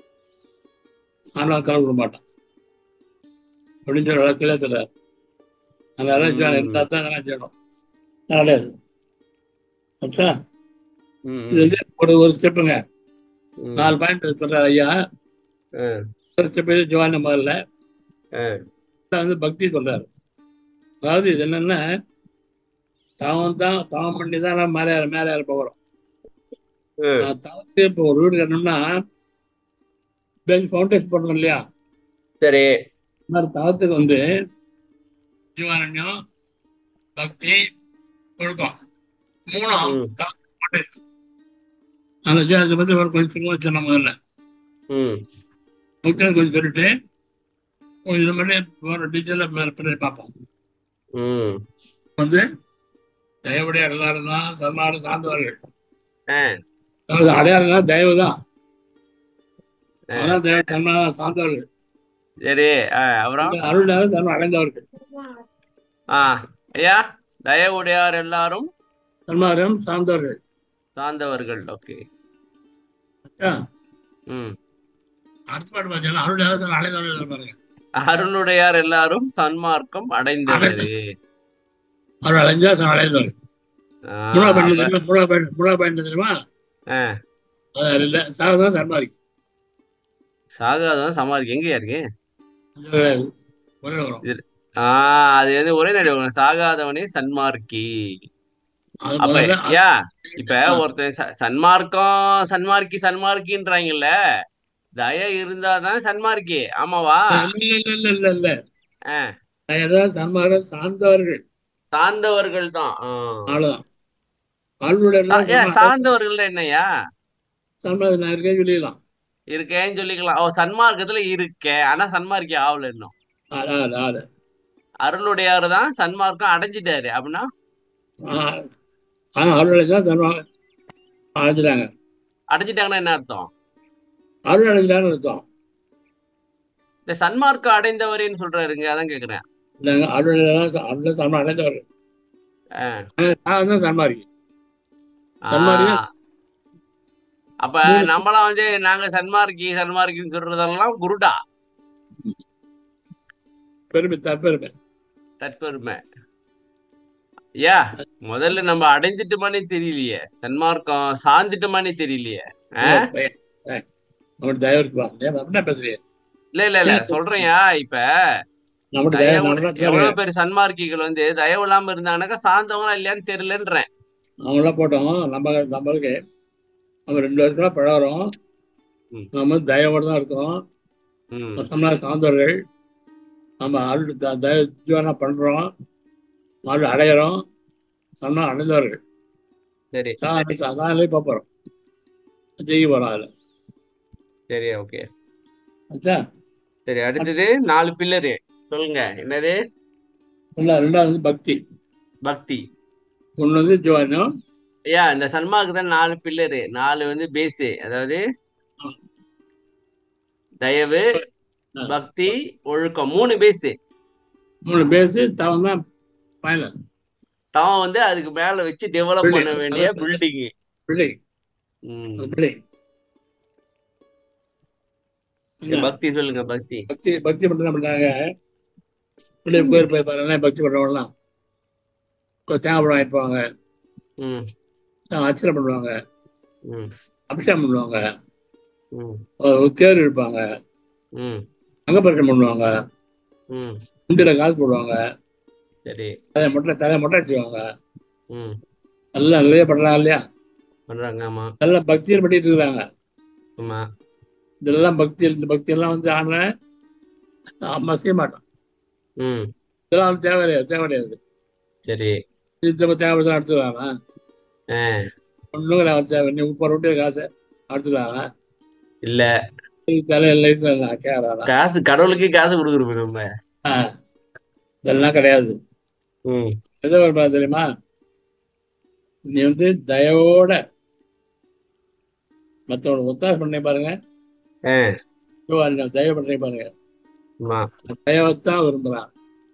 [SPEAKER 2] ஆனால் கலந்து விட மாட்டான் அப்படின்னு சொல்லி வழக்கிலே சொல்றாரு அந்த அரசியல்
[SPEAKER 1] ம்.
[SPEAKER 2] இருந்தால் தான் அதெல்லாம் செய்யணும் கிடையாது ஓகே
[SPEAKER 1] ம்,
[SPEAKER 2] இது வந்து ஒரு ஒரு ஸ்டெப்புங்க
[SPEAKER 1] ம்,
[SPEAKER 2] நாலு பாயிண்ட் சொல்றாரு ஐயா
[SPEAKER 1] ஆ,
[SPEAKER 2] ஒரு ஸ்டெப் இது ஜோவான முதல்ல
[SPEAKER 1] ஆ,
[SPEAKER 2] இதுல வந்து பக்தி சொல்றாரு அதாவது இது என்னன்னா தவம் தான் தவம் பண்ணி தான் நம்ம மேலே ஏற- மேலே ஏற போகிறோம்
[SPEAKER 1] ஆ,
[SPEAKER 2] தவத்துக்கு இப்போ ஒரு வீடு கட்டணும்னா பேஸ் ஃபவுண்டேஷன் போடணும் இல்லையா
[SPEAKER 1] சரி
[SPEAKER 2] இந்த மாதிரி தவத்துக்கு வந்து ஜீவாரண்யம் பக்தி ஒழுக்கம் மூணும்
[SPEAKER 1] ம்.
[SPEAKER 2] தவ- foundation. அந்த ஜீவனத்தை பத்தி ஒரு கொஞ்சம் சொல்லுவோம் சொன்ன முதல்ல
[SPEAKER 1] ம்
[SPEAKER 2] பக்தி கொஞ்சம் சொல்லிட்டு கொஞ்சம் இது மாதிரி ஒரு டீச்சரில் பண்ணி பார்ப்போம்
[SPEAKER 1] ம்
[SPEAKER 2] வந்து தயவுடைய எல்லாரும் தான் சரணாடு சார்ந்தவர்கள்
[SPEAKER 1] ஆ,
[SPEAKER 2] அதாவது அடையாளம் தயவு தான்
[SPEAKER 1] ஆ.
[SPEAKER 2] அதான் தயவு சரணாக சார்ந்தவர்கள்
[SPEAKER 1] சரி ஆ, அப்புறம்
[SPEAKER 2] அருளாக தர்மம் அடைந்தவர்கள்
[SPEAKER 1] ஆ ஐயா தயவுடையார் எல்லாரும்
[SPEAKER 2] சன்மார்க்கம் சார்ந்தவர்கள்
[SPEAKER 1] சார்ந்தவர்கள் ஓகே
[SPEAKER 2] ஆ,
[SPEAKER 1] ம்
[SPEAKER 2] அடுத்த பாட்டு பார்த்தீங்கன்னா அருளாக தர்மம் அடைந்தவர்கள் பாருங்க
[SPEAKER 1] அருளுடையார் எல்லாரும் சன்மார்க்கம் அடைந்தவரே
[SPEAKER 2] அவர் அடைஞ்சா தான் அடைந்தவர்கள்
[SPEAKER 1] ஆ,
[SPEAKER 2] மூணா பயன்
[SPEAKER 1] அப்ப-
[SPEAKER 2] தெரியுமா மூணா பயன் மூணா பயன் தெரியுமா
[SPEAKER 1] ஆ,
[SPEAKER 2] அது இல்லை சாகுதான் சன்மார்க்கி
[SPEAKER 1] சாகாதான் சமாளிக்க எங்கேயா இருக்கு
[SPEAKER 2] ஒரே வரும்
[SPEAKER 1] ஆ அது வந்து ஒரே நடி வரும் சாகாதவனே சன்மார்க்கி
[SPEAKER 2] அது
[SPEAKER 1] அப்ப
[SPEAKER 2] முதல்ல
[SPEAKER 1] யா இப்ப ஒருத்தன் ச- சன்மார்க்கம் சன்மார்க்கி சன்மார்க்கின்றாங்கல்ல தய இருந்தாதான் சன்மார்க்கி ஆமாவா
[SPEAKER 2] இல்ல இல்ல இல்ல இல்ல இல்ல
[SPEAKER 1] ஆ,
[SPEAKER 2] ஏதாவது சன்மார்க்கம் சார்ந்தவர்கள்
[SPEAKER 1] சார்ந்தவர்கள் தான்
[SPEAKER 2] அவ்வளவுதான் ஆளுடைய
[SPEAKER 1] சார்ந்தவர்கள் என்னய்யா
[SPEAKER 2] சன்மார்க்கம் நான் இருக்கேன்னு சொல்லிடலாம்
[SPEAKER 1] இருக்கேன்னு சொல்லிக்கலாம் ஓ சன்மார்க்கத்துல இருக்கேன் ஆனா சன்மார்க்கி ஆகல இன்னும்
[SPEAKER 2] அதான் அதான் அதான்
[SPEAKER 1] அருளுடையார் தான் சன்மார்க்கம் அடைஞ்சிட்டாரு அப்படின்னா
[SPEAKER 2] ஆனால் அருளை தான் தருவாங்க அடைஞ்சிட்டாங்க
[SPEAKER 1] அடைஞ்சிட்டாங்கன்னா என்ன அர்த்தம்
[SPEAKER 2] அருள் அடைஞ்சிட்டாங்கன்னு அர்த்தம்
[SPEAKER 1] இந்த சன்மார்க்கம் அடைந்தவரேன்னு சொல்றாருங்க அதான் கேக்குறேன்
[SPEAKER 2] இல்லைங்க அருள் அருள் சன்மார்க்கம் அடைந்தவர்கள்
[SPEAKER 1] ஆ.
[SPEAKER 2] நான் தான் சன்மார்க்கி
[SPEAKER 1] ஆ.
[SPEAKER 2] சன்மார்க்கி?
[SPEAKER 1] அப்ப
[SPEAKER 2] மூணு-
[SPEAKER 1] நம்மளாம் வந்து நாங்க சன்மார்க்கி சன்மார்க்கின்னு சொல்றதெல்லாம் குருடா
[SPEAKER 2] பெருமை தற்பெருமை
[SPEAKER 1] தற்பெருமை ஐயா முதல்ல நம்ம அடைஞ்சிட்டோமானே தெரியலையே சன்மார்க்கம் சார்ந்துட்டோமானே தெரியலையே ஆ?
[SPEAKER 2] நம்மகிட்ட தயவு இருக்குவா ஏன் அப்படின்னா பேசுறீங்க
[SPEAKER 1] இல்ல இல்ல இல்ல சொல்றேன்யா இப்ப
[SPEAKER 2] நம்மகிட்ட தயவு
[SPEAKER 1] தயவு
[SPEAKER 2] நம்மகிட்ட கேளுங்க
[SPEAKER 1] எவ்வளவு பேர் சன்மார்க்கிகள் வந்து தயவு இல்லாம இருந்தாங்கன்னாக்கா சார்ந்தவங்களா இல்லையான்னு தெரியலன்றேன்
[SPEAKER 2] அவங்களாம் போட்டோம் நம்ம நம்மளுக்கு நம்ம ரெண்டு வருஷமா பழகுறோம்
[SPEAKER 1] ம்.
[SPEAKER 2] நம்ம வந்து தயவோடு தான் இருக்கிறோம்
[SPEAKER 1] ம்
[SPEAKER 2] நம்மளா சார்ந்தவர்கள் நம்ம அருள் த தயவு ஜீவனா பண்றோம் அருள் அடையிறோம் சன்னா அடைந்தவர்கள்
[SPEAKER 1] சரி
[SPEAKER 2] அதான் அதான் இப்போ போகிறோம் ஜெயிக்க போகிறோம் அதில்
[SPEAKER 1] சரி ஓகே
[SPEAKER 2] ஆச்சா
[SPEAKER 1] சரி அடுத்தது நாலு பில்லரு சொல்லுங்க என்னது
[SPEAKER 2] ரெண்டாவது ரெண்டாவது வந்து பக்தி
[SPEAKER 1] பக்தி
[SPEAKER 2] ஒன்று வந்து ஜீவனம்
[SPEAKER 1] ஐயா இந்த சன்மார்க்கு தான் நாலு பில்லரு நாலு வந்து பேஸு அதாவது
[SPEAKER 2] ஆ.
[SPEAKER 1] தயவு
[SPEAKER 2] ஆ.
[SPEAKER 1] பக்தி ஒழுக்கம் மூணு பேஸு
[SPEAKER 2] மூணு பேஸு தவன் தான் ஃபைனல்
[SPEAKER 1] தான் வந்து அதுக்கு மேல வச்சு டெவலப்
[SPEAKER 2] Building.
[SPEAKER 1] பண்ண வேண்டிய பில்டிங்
[SPEAKER 2] பில்டிங் அந்த பில்டிங்
[SPEAKER 1] பக்தி சொல்லுங்க பக்தி
[SPEAKER 2] பக்தி பக்தி பண்ணுறது என்ன பண்ணுறாங்க பிள்ளை கோயில் போய் பாருங்க பக்தி பண்ணுறவங்களாம் தேங்காய் பழம் வைப்பாங்க
[SPEAKER 1] ம்
[SPEAKER 2] அர்ச்சனை பண்ணுவாங்க
[SPEAKER 1] ம்
[SPEAKER 2] அபிஷேகம் பண்ணுவாங்க
[SPEAKER 1] ம்
[SPEAKER 2] ஒரு தேர் இழுப்பாங்க
[SPEAKER 1] ம்
[SPEAKER 2] அங்கப்பரிசம் பண்ணுவாங்க
[SPEAKER 1] ம்
[SPEAKER 2] குண்டில காசு போடுவாங்க
[SPEAKER 1] சரி
[SPEAKER 2] தலையை மொட்டை தலையை மொட்டை அடிச்சுவாங்க
[SPEAKER 1] ம்
[SPEAKER 2] நல்லா நிறைய பண்றாங்க இல்லையா
[SPEAKER 1] பண்றாங்க ஆமா
[SPEAKER 2] நல்லா பக்தியில் பண்ணிட்டு இருக்கிறாங்க
[SPEAKER 1] ஆமா
[SPEAKER 2] இதெல்லாம் பக்தி இந்த பக்தி எல்லாம் வந்து ஆன அம்மா செய்ய மாட்டான்
[SPEAKER 1] ம்
[SPEAKER 2] இதெல்லாம் வந்து தேவை கிடையாது தேவை கிடையாது
[SPEAKER 1] சரி
[SPEAKER 2] இது தேவை எடுத்துக்கிறாங்க
[SPEAKER 1] ஆ
[SPEAKER 2] ஒன்றும் கிடையாது தேவை நீ முப்பது ரொட்டி காசை எடுத்துக்கிறாங்க
[SPEAKER 1] இல்ல
[SPEAKER 2] தலையில் கேட்கறாங்க
[SPEAKER 1] காசு கடவுளுக்கு காசு கொடுக்குறோம் நம்ம
[SPEAKER 2] இதெல்லாம் கிடையாது
[SPEAKER 1] ம்
[SPEAKER 2] எதை வருமா தெரியுமா நீ வந்து தயவோட மற்றவங்க ஒத்தாசை பண்ணி பாருங்க
[SPEAKER 1] ஆ
[SPEAKER 2] ஐயோ, அது நான் தயவு பண்ணி பாருங்க
[SPEAKER 1] ஆமா
[SPEAKER 2] தயவைத்தான் விரும்புறான்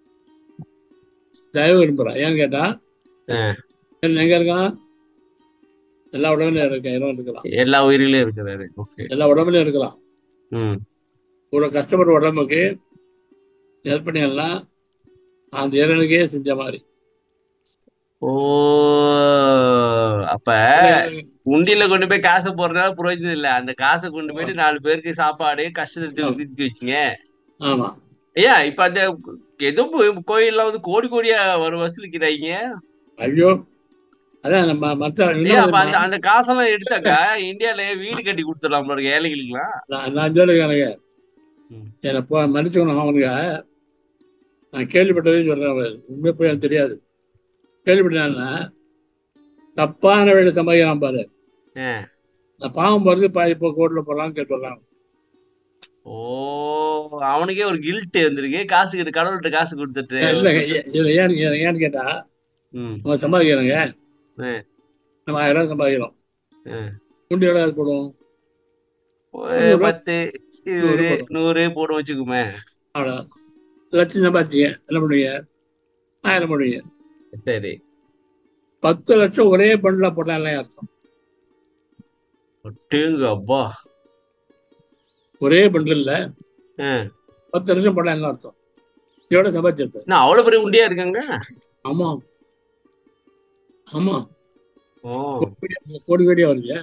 [SPEAKER 2] தயவு விரும்புறான் ஏன்னு கேட்டா
[SPEAKER 1] ஆ.
[SPEAKER 2] இவன் எங்க இருக்கான் எல்லா உடம்புலயும் இருக்கான் இறைவன் இருக்கலாம்
[SPEAKER 1] எல்லா உயிரிலும் இருக்கிறாரு ஓகே
[SPEAKER 2] எல்லா உடம்புலயும் இருக்கலாம்
[SPEAKER 1] ம்
[SPEAKER 2] இவ்வளவு கஷ்டப்படுற உடம்புக்கு எல்லாம் அந்த இறைவனுக்கே செஞ்ச மாதிரி
[SPEAKER 1] ஓ அப்ப உண்டியில கொண்டு போய் காசை போடுறதுனால பிரயோஜனம் இல்ல அந்த காசை கொண்டு போயிட்டு நாலு பேருக்கு சாப்பாடு கஷ்டத்தை நிறுத்தி வச்சுங்க
[SPEAKER 2] ஆமா
[SPEAKER 1] ஐயா இப்ப அந்த ஏதோ போ- கோயில்ல வந்து கோடி கோடியா வரும் வசூலிக்கிறாங்க
[SPEAKER 2] ஐயோ அதான் நம்ம மற்ற
[SPEAKER 1] ஐயா அப்ப அந்த
[SPEAKER 2] இன்னும்
[SPEAKER 1] அந்த காசெல்லாம் எடுத்தாக்கா இந்தியால வீடு கட்டி கொடுத்துடலாம் பாருங்க ஏழைகளுக்குலாம்
[SPEAKER 2] நான் நான் சொல்லுங்க
[SPEAKER 1] ம்.
[SPEAKER 2] என்னை போ மன்னிச்சுக்கணும் அவனுங்க நான் கேள்விப்பட்டதையும் சொல்றேன் உண்மை போய் எனக்கு தெரியாது கேள்விப்பட்டேன்னா தப்பான வேலை சம்பாதிக்கிறான் பாரு
[SPEAKER 1] ஆ.
[SPEAKER 2] நான் பாவம் போறது பா இப்போ கோர்ட்டில் போடலாம்னு கேட்டுறான்
[SPEAKER 1] ஓ அவனுக்கே ஒரு கில்ட் வந்திருக்கு காசு கிட்ட கடவுள்கிட்ட காசு கொடுத்துட்டு
[SPEAKER 2] இல்லை இதில் ஏன் ஏன் ஏன்னு கேட்டா
[SPEAKER 1] ம்
[SPEAKER 2] நம்ம சம்பாதிக்கிறோங்க
[SPEAKER 1] ஆ.
[SPEAKER 2] நம்ம ஆயிரம் ரூபாய் சம்பாதிக்கிறோம்
[SPEAKER 1] ஆ.
[SPEAKER 2] முண்டி எவ்வளோ போடுவோம்
[SPEAKER 1] ஒரு
[SPEAKER 2] நூறு ரூபா.
[SPEAKER 1] பத்து இருபது
[SPEAKER 2] நூறு போடும்.
[SPEAKER 1] நூறு போடும் வச்சுக்குமே
[SPEAKER 2] அவ்வளோ லட்சம் சம்பாதிச்சிங்க என்ன பண்ணுவீங்க ஆயிரம் பண்ணுவீங்க
[SPEAKER 1] சரி
[SPEAKER 2] பத்து லட்சம் ஒரே பண்டில் போட்டாலே அர்த்தம்
[SPEAKER 1] ஒட்டுங்க அப்பா
[SPEAKER 2] ஒரே பண்டில்
[SPEAKER 1] ஆ.
[SPEAKER 2] பத்து லட்சம் போட்டா என்ன அர்த்தம் எவ்வளோ சம்பாதிச்சிருப்பேன்
[SPEAKER 1] என்ன அவ்வளவு பெரிய உண்டியா இருக்காங்க
[SPEAKER 2] ஆமா ஆமா
[SPEAKER 1] ஓ
[SPEAKER 2] கோடி கோடியா வருது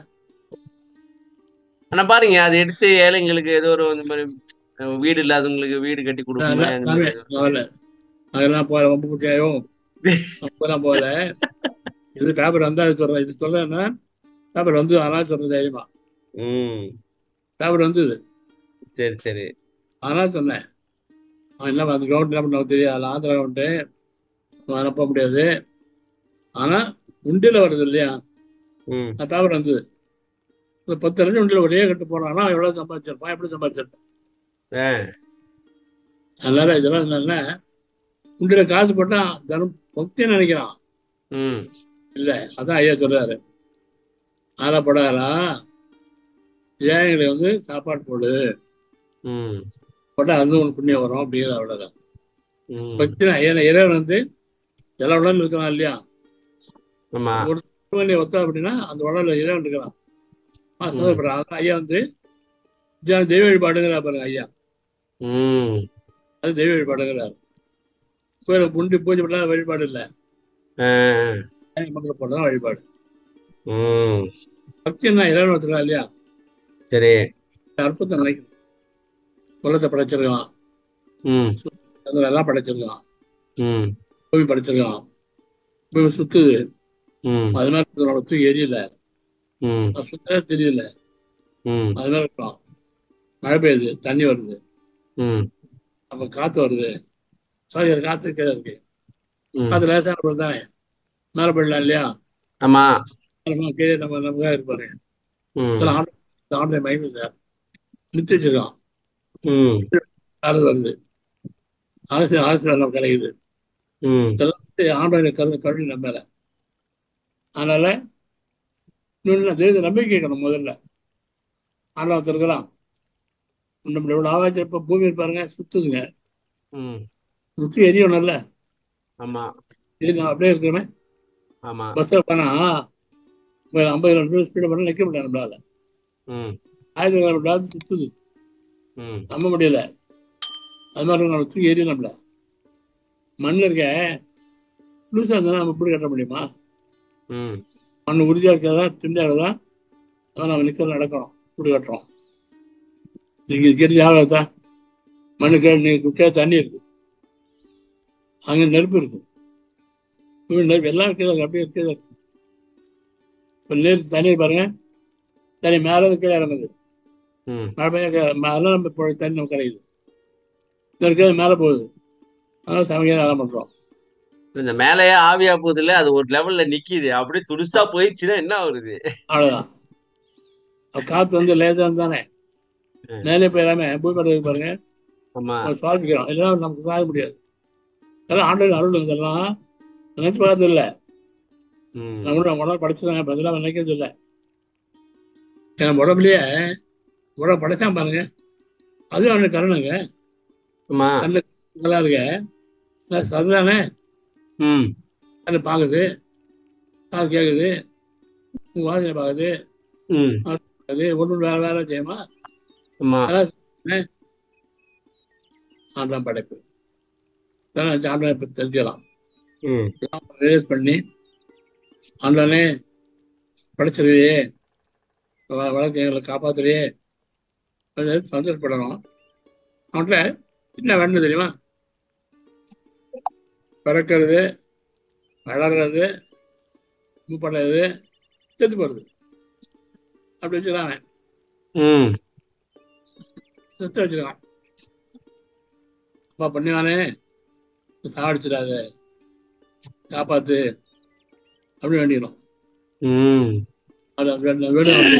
[SPEAKER 1] ஆனா பாருங்க அதை எடுத்து ஏழைங்களுக்கு ஏதோ ஒரு இந்த மாதிரி அஹ், வீடு இல்லாதவங்களுக்கு வீடு கட்டி கொடுக்குமே அந்த
[SPEAKER 2] நானே
[SPEAKER 1] மாதிரி.
[SPEAKER 2] வரல அதெல்லாம் போல ரொம்ப குட்டியாயோ அப்பெல்லாம் போல இது பேப்பர் வந்தா இது சொல்றேன் இது சொல்றேன்னா பேப்பர் வந்து அதனால சொல்றேன் தைரியமா
[SPEAKER 1] ம்
[SPEAKER 2] பேப்பர் வந்தது
[SPEAKER 1] சரி சரி
[SPEAKER 2] அதனால சொன்னேன் அவன் என்ன அந்த கவர்மெண்ட் என்ன பண்ண தெரியாது ஆந்திரா கவர்மெண்ட்டு அனுப்ப முடியாது ஆனா உண்டியில் வருது இல்லையா
[SPEAKER 1] ம்
[SPEAKER 2] அந்த பேப்பர் வந்தது இந்த பத்து லட்சம் உண்டியில் ஒரே கட்டு போனான்னா எவ்வளவு சம்பாதிச்சிருப்பான் எப்படி சம்பாதிச்சிருப்பான்
[SPEAKER 1] ஆ
[SPEAKER 2] அதனால இதெல்லாம் என்னன்னா உண்டியில் காசு போட்டா தனம் பக்தின்னு நினைக்கிறான்
[SPEAKER 1] ம்
[SPEAKER 2] இல்ல அதான் ஐயா சொல்றாரு ஆளப்படாரா ஏழைகளை வந்து சாப்பாடு போடு
[SPEAKER 1] ம்
[SPEAKER 2] போட்டா அது உனக்கு புண்ணியம் வரும் அப்படிங்கிற அவ்வளவுதான்
[SPEAKER 1] ம்
[SPEAKER 2] பக்தி ஏன்னா இறைவன் வந்து எல்லா உடலும் இருக்கிறான் இல்லையா
[SPEAKER 1] ஆமா
[SPEAKER 2] ஒரு திருவண்ணி ஒத்தா அப்படின்னா அந்த உடல்ல இறைவன் இருக்கிறான் ஆ சந்தோஷப்படுறான் அதான் ஐயா வந்து இதான் தெய்வ வழிபாடுங்கிற பாருங்க ஐயா
[SPEAKER 1] ம்
[SPEAKER 2] அது தெய்வ வழிபாடுங்கிறார் கோயில குண்டி பூஜை பண்ணா வழிபாடு இல்லை
[SPEAKER 1] ஆ
[SPEAKER 2] மக்கள் போட்டதான் வழிபாடு
[SPEAKER 1] ம்
[SPEAKER 2] பக்தி என்ன இறைவன் ஒத்துக்கலாம் இல்லையா
[SPEAKER 1] சரி
[SPEAKER 2] அற்புதம் நினைக்கணும் உலகத்தை படைச்சிருக்கான்
[SPEAKER 1] ம்
[SPEAKER 2] அதில் எல்லாம் படைச்சிருக்கான்
[SPEAKER 1] ம்
[SPEAKER 2] பூமி படைச்சிருக்கான் பூமி சுத்துது
[SPEAKER 1] ம்
[SPEAKER 2] அது மாதிரி இருக்கிறவங்க தூக்கி எரியல
[SPEAKER 1] ம்
[SPEAKER 2] அது சுத்தவே தெரியல
[SPEAKER 1] ம்
[SPEAKER 2] அது மாதிரி இருக்கலாம் மழை பெய்யுது தண்ணி வருது
[SPEAKER 1] ம்
[SPEAKER 2] அப்ப காத்து வருது சாரி அது காத்து கீழே இருக்கு
[SPEAKER 1] ம்
[SPEAKER 2] காத்து லேசான பொருள் தானே மேலே போயிடலாம் இல்லையா
[SPEAKER 1] ஆமா
[SPEAKER 2] நம்ம கீழே நம்ம நம்ம தான் இருப்பாரு
[SPEAKER 1] ம்
[SPEAKER 2] இதெல்லாம் ஆண்டு ஆண்டு மகிமை சார் நிறுத்தி வச்சிருக்கான்
[SPEAKER 1] ம்
[SPEAKER 2] காத்து வருது அரசு அரசு நம்ம கிடைக்குது
[SPEAKER 1] ம்
[SPEAKER 2] ஆண்டோட கருணை கருணை நம்ம மேல அதனால இன்னொன்று தெய்வ நம்பிக்கை இருக்கணும் முதல்ல ஆண்டவன் இருக்கிறான் நம்மள எவ்வளோ ஆவாச்சு இப்போ பூமி பாருங்க சுத்துதுங்க
[SPEAKER 1] ம்
[SPEAKER 2] சுத்தி எரியணும்ல
[SPEAKER 1] ஆமா
[SPEAKER 2] இது நான் அப்படியே இருக்கிறேன்
[SPEAKER 1] ஆமா
[SPEAKER 2] பஸ்ஸில் போனா ஒரு ஐம்பது கிலோமீட்டர் ஸ்பீடு பண்ண நிற்க முடியாது நம்மளால
[SPEAKER 1] ம்
[SPEAKER 2] ஆயிரத்தி கிலோமீட்டர் சுத்துது
[SPEAKER 1] ம்
[SPEAKER 2] நம்ப முடியல அது மாதிரி நம்ம தூக்கி எரியும் நம்மள மண்ணில் இருக்க லூசாக இருந்தால் நம்ம இப்படி கட்ட முடியுமா
[SPEAKER 1] ம்
[SPEAKER 2] மண் உறுதியாக இருக்கிறதா திண்டாக தான் அதான் நம்ம நிற்கிறது நடக்கிறோம் இப்படி கட்டுறோம் நீங்க இருக்கிறது யாரும் தான் மண்ணுக்கு நீங்க தண்ணி இருக்கு அங்கே நெருப்பு இருக்கு இவன் நெருப்பு எல்லாம் கீழே இருக்கு, அப்படியே கீழே இருக்கு இப்போ நீர் தண்ணி பாருங்க தண்ணி மேலே இருந்து கீழே இறங்குது
[SPEAKER 1] ம்
[SPEAKER 2] மழை பெய்ய கீழே- அதெல்லாம் நம்ம இப்போ தண்ணி நம்ம கிடைக்குது இந்த இருக்கிறது மேலே போகுது அதனால சமைக்க நல்லா பண்ணுறோம்
[SPEAKER 1] இந்த மேலேயே ஆவியா போகுதுல அது ஒரு லெவல்ல நிக்குது அப்படியே துடுசா போயிடுச்சுன்னா என்ன வருது
[SPEAKER 2] அவ்வளோதான் அப்ப காற்று வந்து லேசாக தானே
[SPEAKER 1] ம்.
[SPEAKER 2] மேலே போயிடாம பூமி படுறதுக்கு பாருங்க
[SPEAKER 1] ஆமா
[SPEAKER 2] நம்ம சுவாசிக்கிறோம் இல்லைன்னா நமக்கு வாழ முடியாது அதெல்லாம் ஆண்டோட அருள் இதெல்லாம் நினைச்சு பார்த்தது இல்லை
[SPEAKER 1] ம்
[SPEAKER 2] நம்மளும் நம்ம உடம்பு படைச்சதாங்க பதிலாக நினைக்கிறது இல்லை நம்ம உடம்புலயே உடம்பு படைச்சான் பாருங்க அதுவும் அவனுக்கு கருணுங்க
[SPEAKER 1] ஆமா
[SPEAKER 2] நல்லா இருக்க நான் சரிதானே
[SPEAKER 1] ம்
[SPEAKER 2] கண்ணு பார்க்குது காது கேட்குது உங்க வாசனை பார்க்குது
[SPEAKER 1] ம்
[SPEAKER 2] அது ஒன்றும் வேற வேற செய்யுமா
[SPEAKER 1] ஆமா
[SPEAKER 2] ஆண்டாம் படைப்பு இதெல்லாம் ஆண்டாம் பற்றி தெரிஞ்சுக்கலாம்
[SPEAKER 1] ம்
[SPEAKER 2] ரிலீஸ் பண்ணி ஆண்டானே படைச்சிருவியே வ- வழக்கு எங்களை காப்பாத்துறியே கொஞ்சம் சந்தோஷப்படணும் அவன்கிட்ட என்ன வேணும் தெரியுமா பிறக்கிறது வளர்றது மூப்படுறது செத்து போடுறது அப்படி வச்சுதான் அவன்
[SPEAKER 1] ம்
[SPEAKER 2] செத்து வச்சிருக்கான் அப்பா பண்ணிவானே சாவடிச்சிடாத காப்பாத்து அப்படி வேண்டிக்கணும்
[SPEAKER 1] ம்
[SPEAKER 2] அது அந்த வேணும் அப்படி.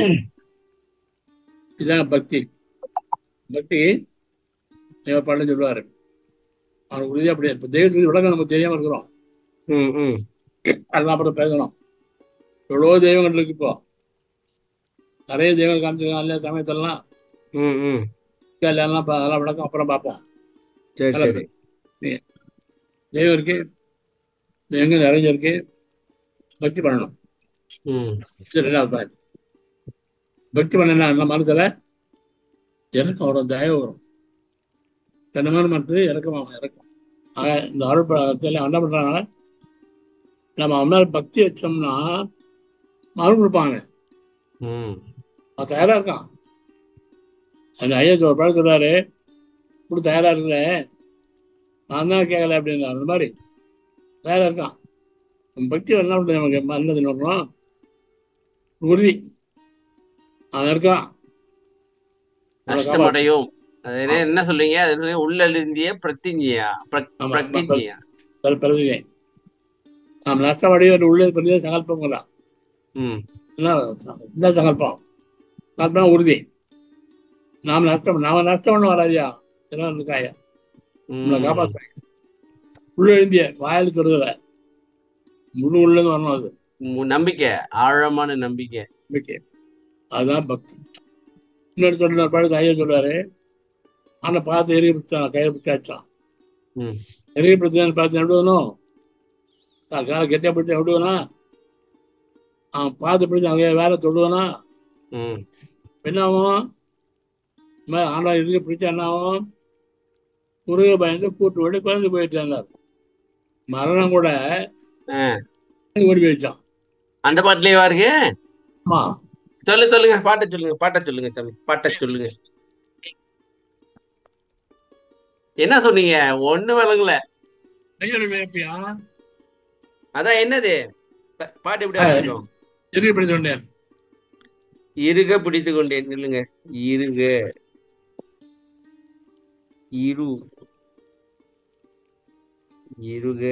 [SPEAKER 2] இதான் பக்தி பக்தி தேவ பண்ண சொல்லுவாரு அவனுக்கு உறுதியா அப்படியே இப்போ தெய்வத்துக்கு விளக்கம் நமக்கு தெரியாம இருக்கிறோம்
[SPEAKER 1] ம் ம்
[SPEAKER 2] அதெல்லாம் அப்புறம் பேசணும் எவ்வளோ தெய்வங்கள் இருக்கு இப்போ நிறைய தெய்வங்கள் காமிச்சிருக்காங்க இல்லையா சமயத்திலலாம்
[SPEAKER 1] ம் ம்
[SPEAKER 2] எல்லாம் பா- அதெல்லாம் விளக்கம் அப்புறம் பார்ப்போம்
[SPEAKER 1] சரி சரி
[SPEAKER 2] தெய்வம் இருக்கு எங்க நிறைஞ்சிருக்கு பக்தி பண்ணணும்
[SPEAKER 1] ம்
[SPEAKER 2] இது ரெண்டாவது பாயிண்ட் பக்தி பண்ணனா நம்ம மனசுல இறக்கம் வரும் தயவு வரும் கண்ணமான மனசு இறக்கமாகும் இறக்கம் ஆக இந்த அருள் என்ன பண்றாங்க நம்ம அவன் மேல பக்தி வச்சோம்னா அருள் கொடுப்பாங்க
[SPEAKER 1] ம்
[SPEAKER 2] அவன் தயாரா இருக்கான் அந்த ஐயா ஒரு பழம் சொல்றாரு இப்படி தயாரா இருக்கிற நான் தான் கேட்கல அப்படின்னு அந்த மாதிரி தயாரா இருக்கான் உன் பக்தி என்ன பண்ணுறது நமக்கு நல்லது நோக்கணும் உறுதி அவன் இருக்கான்
[SPEAKER 1] நஷ்டமடையும் அது என்ன- என்ன சொல்றீங்க அது சொல்றீங்க உள்ளிருந்திய பிரத்திஞ்சியா
[SPEAKER 2] ஆமா,
[SPEAKER 1] பிரகிஞ்சியா
[SPEAKER 2] பிற- பிறகுதே நாம் நஷ்டமடைய உள்ளது பெரிய சங்கல்பங்களா
[SPEAKER 1] ம்
[SPEAKER 2] என்ன என்ன சங்கல்பம் சங்கல்பம் உறுதி நாம் நஷ்டம் நாம நஷ்டம் ஒன்றும் வராதியா இதெல்லாம் இருக்காயா நம்மளை
[SPEAKER 1] ம்
[SPEAKER 2] காப்பாற்றுவாங்க உள்ள எழுந்திய வாயில் சொல்றதுல முழு உள்ளது வரணும் அது
[SPEAKER 1] மு- நம்பிக்கை ஆழமான நம்பிக்கை
[SPEAKER 2] நம்பிக்கை அதுதான் பக்தி இன்னொரு சொல்ற பழத்து ஐயா சொல்றாரு ஆனா பார்த்து எரிய பிடிச்சான் கையில பிடிச்சாச்சான்
[SPEAKER 1] ம்
[SPEAKER 2] எரிய பிடிச்சான்னு பார்த்து விடுவனும் காலை கெட்டியா பிடிச்சா விடுவனா அவன் பார்த்து பிடிச்சி அங்கே வேலை தொடுவனா
[SPEAKER 1] ம்
[SPEAKER 2] என்ன ஆகும் இந்த மாதிரி ஆண்டா இதுக்கு பிடிச்சா என்ன ஆகும் முருக பயந்து கூட்டு ஓடி குழந்தை போயிட்டு இருந்தார் மரணம் கூட
[SPEAKER 1] ஆ.
[SPEAKER 2] ஓடி போயிடுச்சான்
[SPEAKER 1] அந்த பாட்டுலயேவா இருக்கு
[SPEAKER 2] ஆமா
[SPEAKER 1] சொல்லு சொல்லுங்க பாட்ட சொல்லுங்க பாட்ட சொல்லுங்க சாமி பாட்ட சொல்லுங்க என்ன சொன்னீங்க ஒண்ணு விளங்கல
[SPEAKER 2] கையோட வேப்பியா
[SPEAKER 1] அதான் என்னது பா- பாட்டு எப்படி ஆரம்பிக்கும்
[SPEAKER 2] எதுக்கு இப்படி சொன்னேன்
[SPEAKER 1] இருக பிடித்து கொண்டேன் சொல்லுங்க இருக இரு இருக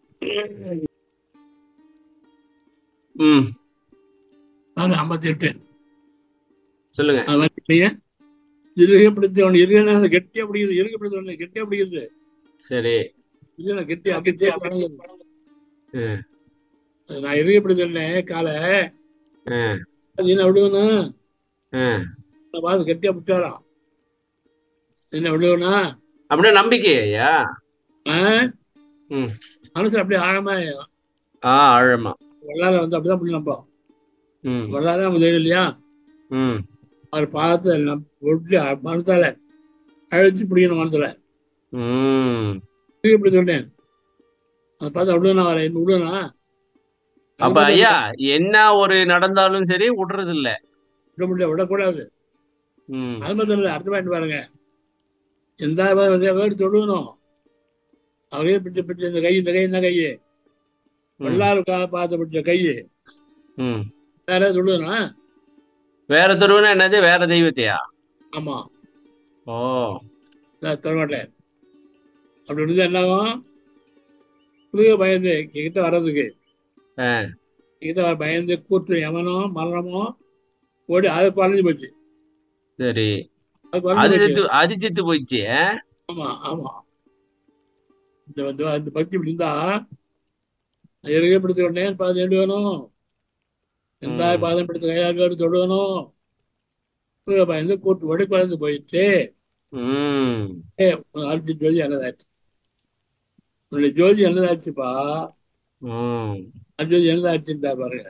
[SPEAKER 1] ம்
[SPEAKER 2] நான் ஐம்பத்தி எட்டு
[SPEAKER 1] சொல்லுங்க
[SPEAKER 2] அது மாதிரி இல்லையே இருகப்படுத்தவன் இருக கெட்டியா பிடிக்குது இருகப்படுத்தவன் கெட்டியா பிடிக்குது
[SPEAKER 1] சரி
[SPEAKER 2] இல்ல கெட்டியா கெட்டியா பழகுது.
[SPEAKER 1] ம்,
[SPEAKER 2] நான் இருகப்படுத்தவனே காலை
[SPEAKER 1] ம்,
[SPEAKER 2] அது என்ன விடுவேனா
[SPEAKER 1] ம்.
[SPEAKER 2] நான் பார்த்து கெட்டியா பிடிச்சாராம் என்ன விடுவேனா
[SPEAKER 1] அப்படியே நம்பிக்கை ஐயா
[SPEAKER 2] ஆஹ்
[SPEAKER 1] ம்.
[SPEAKER 2] மனசு அப்படியே ஆழமா
[SPEAKER 1] ஆ ஆழமா
[SPEAKER 2] வெள்ளாத வந்து அப்படிதான் பண்ணி நம்போம்
[SPEAKER 1] ம்
[SPEAKER 2] வெள்ளாத நமக்கு தெரியும் இல்லையா
[SPEAKER 1] ம்
[SPEAKER 2] அவர் பார்த்து நம் ஒட்டி மனசால அழைச்சு பிடிக்கணும் மனசுல
[SPEAKER 1] ம்
[SPEAKER 2] இது இப்படி சொன்னேன் அதை பார்த்து விடுவேனா அவரை என்ன விடுவேனா
[SPEAKER 1] அப்ப ஐயா என்ன ஒரு நடந்தாலும் சரி விடுறது இல்ல
[SPEAKER 2] விட முடியல விடக்கூடாது
[SPEAKER 1] ம்
[SPEAKER 2] அது மட்டும் இல்லை அடுத்த பாயிண்ட் பாருங்க எந்த வேறு தொழுகணும் அவரே பிடிச்ச பிடிச்ச இந்த கை இந்த கை இந்த கை
[SPEAKER 1] ம்,
[SPEAKER 2] வெள்ளாறு பார்த்து பிடிச்ச கை
[SPEAKER 1] ம்
[SPEAKER 2] வேற ஏதாவது தொழுகணும்
[SPEAKER 1] வேற துருவனா என்னது வேற தெய்வத்தையா
[SPEAKER 2] ஆமா
[SPEAKER 1] ஓ
[SPEAKER 2] நான் தொட மாட்டேன் அப்படி இருந்தா என்ன ஆகும் புதிய பயந்து என்கிட்ட வர்றதுக்கு
[SPEAKER 1] ஆ.
[SPEAKER 2] என்கிட்ட வர பயந்து கூத்து எவனோ மரணமோ ஓடி அது குறைஞ்சு போச்சு
[SPEAKER 1] சரி
[SPEAKER 2] அது
[SPEAKER 1] அது
[SPEAKER 2] குறைஞ்சு போச்சு
[SPEAKER 1] செத்து அது செத்து போயிடுச்சு ஆ?
[SPEAKER 2] ஆமா ஆமா இந்த வந்து அந்த பக்தி இப்படி இருந்தா எருகப்படுத்த உடனே பாதம் எடு வேணும் எந்த
[SPEAKER 1] ம்.
[SPEAKER 2] பாதம் பிடிச்ச கையாளோடு தொடுவணும் புதிய பயந்து கூட்டு ஓடி குறைஞ்சு போயிடுச்சு
[SPEAKER 1] ம்
[SPEAKER 2] ஏ ஆல்ரெடி ஜோதி என்னதாச்சு உன்னுடைய ஜோதி என்னதாச்சுப்பா
[SPEAKER 1] ம்
[SPEAKER 2] அது என்னதாச்சுட்டா பாருங்க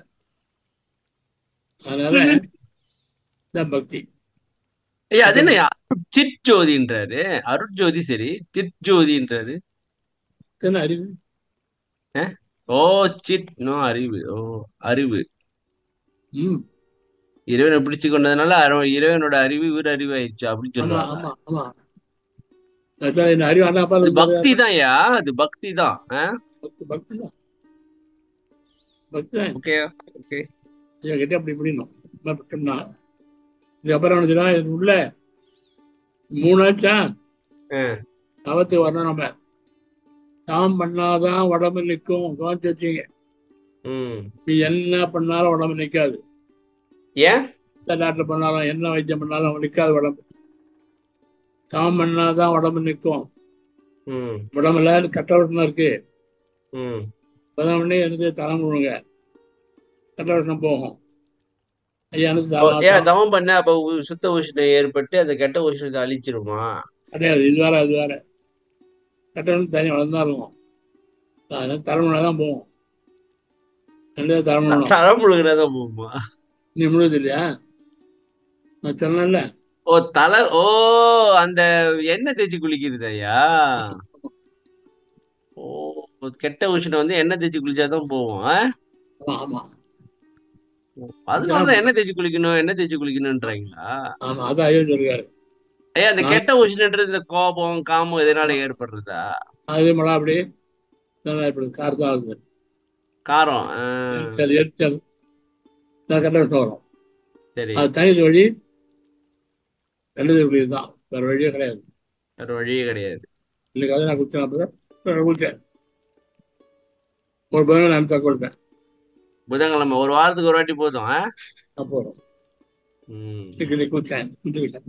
[SPEAKER 2] அதனால இதான் பக்தி
[SPEAKER 1] ஐயா அது என்ன சிற்ஜோதின்றாரு அருட்ஜோதி சரி சிற்ஜோதின்றாரு
[SPEAKER 2] இத்தனை அறிவு
[SPEAKER 1] ஓ சிட் நோ அறிவு ஓ அறிவு
[SPEAKER 2] ம்
[SPEAKER 1] இறைவனை பிடிச்சு கொண்டதுனால அர- இறைவனோட அறிவு இவர் அறிவாயிருச்சு அப்படின்னு
[SPEAKER 2] ஆமா
[SPEAKER 1] சொல்றாங்க
[SPEAKER 2] ஆமா ஆமா அதான் இந்த அறிவு அண்ணா அப்பா
[SPEAKER 1] அது பக்தி தான் ஐயா அது பக்தி தான்
[SPEAKER 2] பக்தி தான் பக்தி தான்
[SPEAKER 1] ஓகே ஓகே
[SPEAKER 2] ஐயா கிட்ட அப்படி இப்படின்னும் என்ன பட்டோம்னா இதுக்கப்புறம் வந்துடா இது உள்ள மூணாச்சா
[SPEAKER 1] ஆ.
[SPEAKER 2] தவத்துக்கு வரணும் நம்ம தாம் பண்ணாதான் உடம்பு நிற்கும் கவனிச்சு வச்சுங்க
[SPEAKER 1] ம்
[SPEAKER 2] நீ என்ன பண்ணாலும் உடம்பு நிற்காது
[SPEAKER 1] ஏன்
[SPEAKER 2] எந்த டாக்டர் பண்ணாலும் என்ன வைத்தியம் பண்ணாலும் நிற்காது உடம்பு தாம் பண்ணாதான் உடம்பு நிற்கும்
[SPEAKER 1] ம்
[SPEAKER 2] உடம்புல கட்டவட்டனம் இருக்கு
[SPEAKER 1] ம்
[SPEAKER 2] பதம் பண்ணி எடுத்து தரம் விடுங்க கட்டவட்டனம் போகும் ஐயா எனக்கு
[SPEAKER 1] ஓ,
[SPEAKER 2] தரம்
[SPEAKER 1] ஏன் தவம் பண்ண அப்ப உ- சுத்த உஷ்ணம் ஏற்பட்டு அந்த கெட்ட உஷ்ணத்தை அழிச்சிருமா
[SPEAKER 2] கிடையாது இது வேற அது வேற கட்டணம் தனி வளர்ந்தா இருக்கும் அதனால தலைமுறை தான் போகும் ரெண்டாவது தலைமுறை
[SPEAKER 1] தரம் முழுகிறதா போகுமா
[SPEAKER 2] நீ முழுது இல்லையா நான் சொன்னேன்ல
[SPEAKER 1] ஓ தலை ஓ அந்த எண்ணெய் தேய்ச்சி குளிக்கிறது ஐயா ஓ கெட்ட உஷ்ணம் வந்து எண்ணெய் தேய்ச்சி குளிச்சாதான் போகும் ஆ?
[SPEAKER 2] ஆமா ஆமா
[SPEAKER 1] அதனாலதான் எண்ணெய் தேய்ச்சி குளிக்கணும் எண்ணெய் தேய்ச்சி குளிக்கணும்ன்றாங்களா
[SPEAKER 2] ஆமா அதான் ஐயோ சொல்லுவாரு
[SPEAKER 1] ஐயா அந்த
[SPEAKER 2] நான்-
[SPEAKER 1] கெட்ட உஷ்ணன்றது இந்த கோபம் காமம் எதனால ஏற்படுறதா
[SPEAKER 2] அதே மழை அப்படி நல்லா இப்படி காரத்தான் ஆகுது
[SPEAKER 1] காரம் ஆ,
[SPEAKER 2] எரிச்சல் எரிச்சல் கட்டணம் வரும்
[SPEAKER 1] சரி
[SPEAKER 2] அது தனி வழி ரெண்டு வழி தான் வேற வழியே கிடையாது
[SPEAKER 1] வேற வழியே கிடையாது
[SPEAKER 2] இன்னைக்கு அதை நான் குடிச்சேன் அப்புறம் குடிச்சேன் ஒரு பதினொன்று நான் தான் கொடுப்பேன்
[SPEAKER 1] புதன்கிழமை ஒரு வாரத்துக்கு ஒரு வாட்டி போதும் ஆ?
[SPEAKER 2] அப்போ வரும்
[SPEAKER 1] ம்
[SPEAKER 2] இன்னைக்கு இன்னைக்கு குடிச்சேன் குடிச்சுக்கிட்டேன்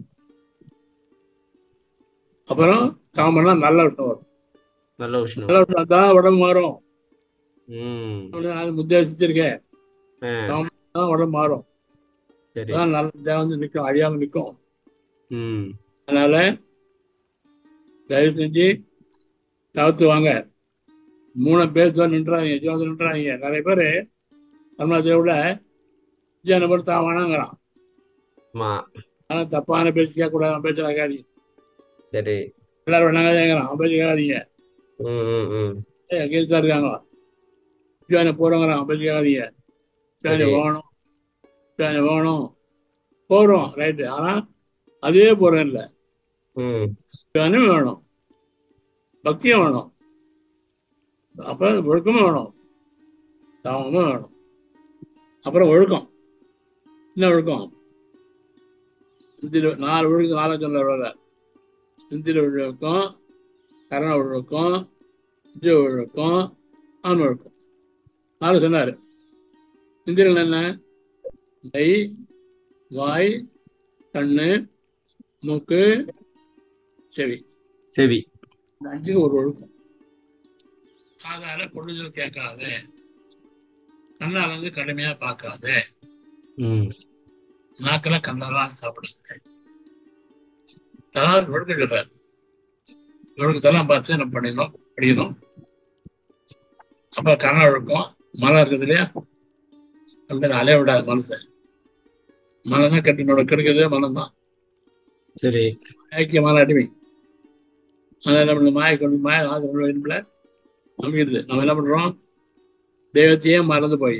[SPEAKER 2] அப்புறம் சாமனா நல்ல விஷயம் வரும்
[SPEAKER 1] நல்ல உஷ்ணம்
[SPEAKER 2] நல்ல விஷயம் தான் உடம்பு மாறும்
[SPEAKER 1] ம்
[SPEAKER 2] நான் முத்தியா வச்சிருக்கேன்
[SPEAKER 1] ஆ,
[SPEAKER 2] தான் உடம்பு மாறும்
[SPEAKER 1] சரி
[SPEAKER 2] அதான் நல்ல தேவை வந்து நிற்கும் அழியாம நிற்கும்
[SPEAKER 1] ம்
[SPEAKER 2] அதனால தயவு செஞ்சு தவிர்த்து வாங்க மூணு பேர் தான் நின்றாங்க ஜோதி நின்றாங்க நிறைய பேர் தமிழ்நாட்டில் உள்ள விஜயனை போட்டு தான் வேணாங்கிறான்
[SPEAKER 1] ஆமா
[SPEAKER 2] ஆனால் தப்பான பேச்சு கேட்கக்கூடாது அவன் பேச்சு கேட்காதீங்க
[SPEAKER 1] சரி
[SPEAKER 2] எல்லாரும் வேணாங்கிறான் அவன் பேச்சு கேட்காதீங்க
[SPEAKER 1] ம் ம் ம்
[SPEAKER 2] கீழ்த்தா இருக்காங்க விஜயனை போடுங்கிறான் அவன் பேச்சு கேட்காதீங்க விஜயனை
[SPEAKER 1] சரி.
[SPEAKER 2] வேணும் விஜயனை வேணும் போறோம் ரைட்டு ஆனா அதே போறோம் இல்லை
[SPEAKER 1] ம்
[SPEAKER 2] அன்பு வேணும் பக்தியும் வேணும் அப்புறம் ஒழுக்கமும் வேணும் தாமமும் வேணும் அப்புறம் ஒழுக்கம் என்ன ஒழுக்கம் இந்திர நாலு ஒழுக்கம் நாலு சொல்ல வர இந்திர ஒழுக்கம் கரண ஒழுக்கம் ஜ ஒழுக்கம் ஆண் ஒழுக்கம் நாலு சொன்னாரு இந்திரன் என்ன கை வாய் கண்ணு மூக்கு செவி
[SPEAKER 1] செவி
[SPEAKER 2] இந்த அஞ்சுக்கு ஒரு ஒழுக்கம் காதால பொழுதுல கேட்காது கண்ணால வந்து கடுமையா பார்க்காது
[SPEAKER 1] ம்
[SPEAKER 2] நாக்கில கண்ணெல்லாம் சாப்பிடாது அதாவது ஒழுக்கம் சொல்றாரு ஒழுக்கத்தெல்லாம் பார்த்து நம்ம பண்ணிடணும் படிக்கணும் அப்ப கண்ண ஒழுக்கம் மனம் இருக்குது இல்லையா அந்த அலைய விடாது மனசை மனம் தான் கட்டினோட கெடுக்கிறது மனம் தான்
[SPEAKER 1] சரி
[SPEAKER 2] ஐக்கியமான அடிமை அதனால என்ன பண்ணு மாய கொண்டு மாய ஆசிரியர் வேணும்ல நம்பிடுது நம்ம என்ன பண்றோம் தெய்வத்தையே மறந்து போய்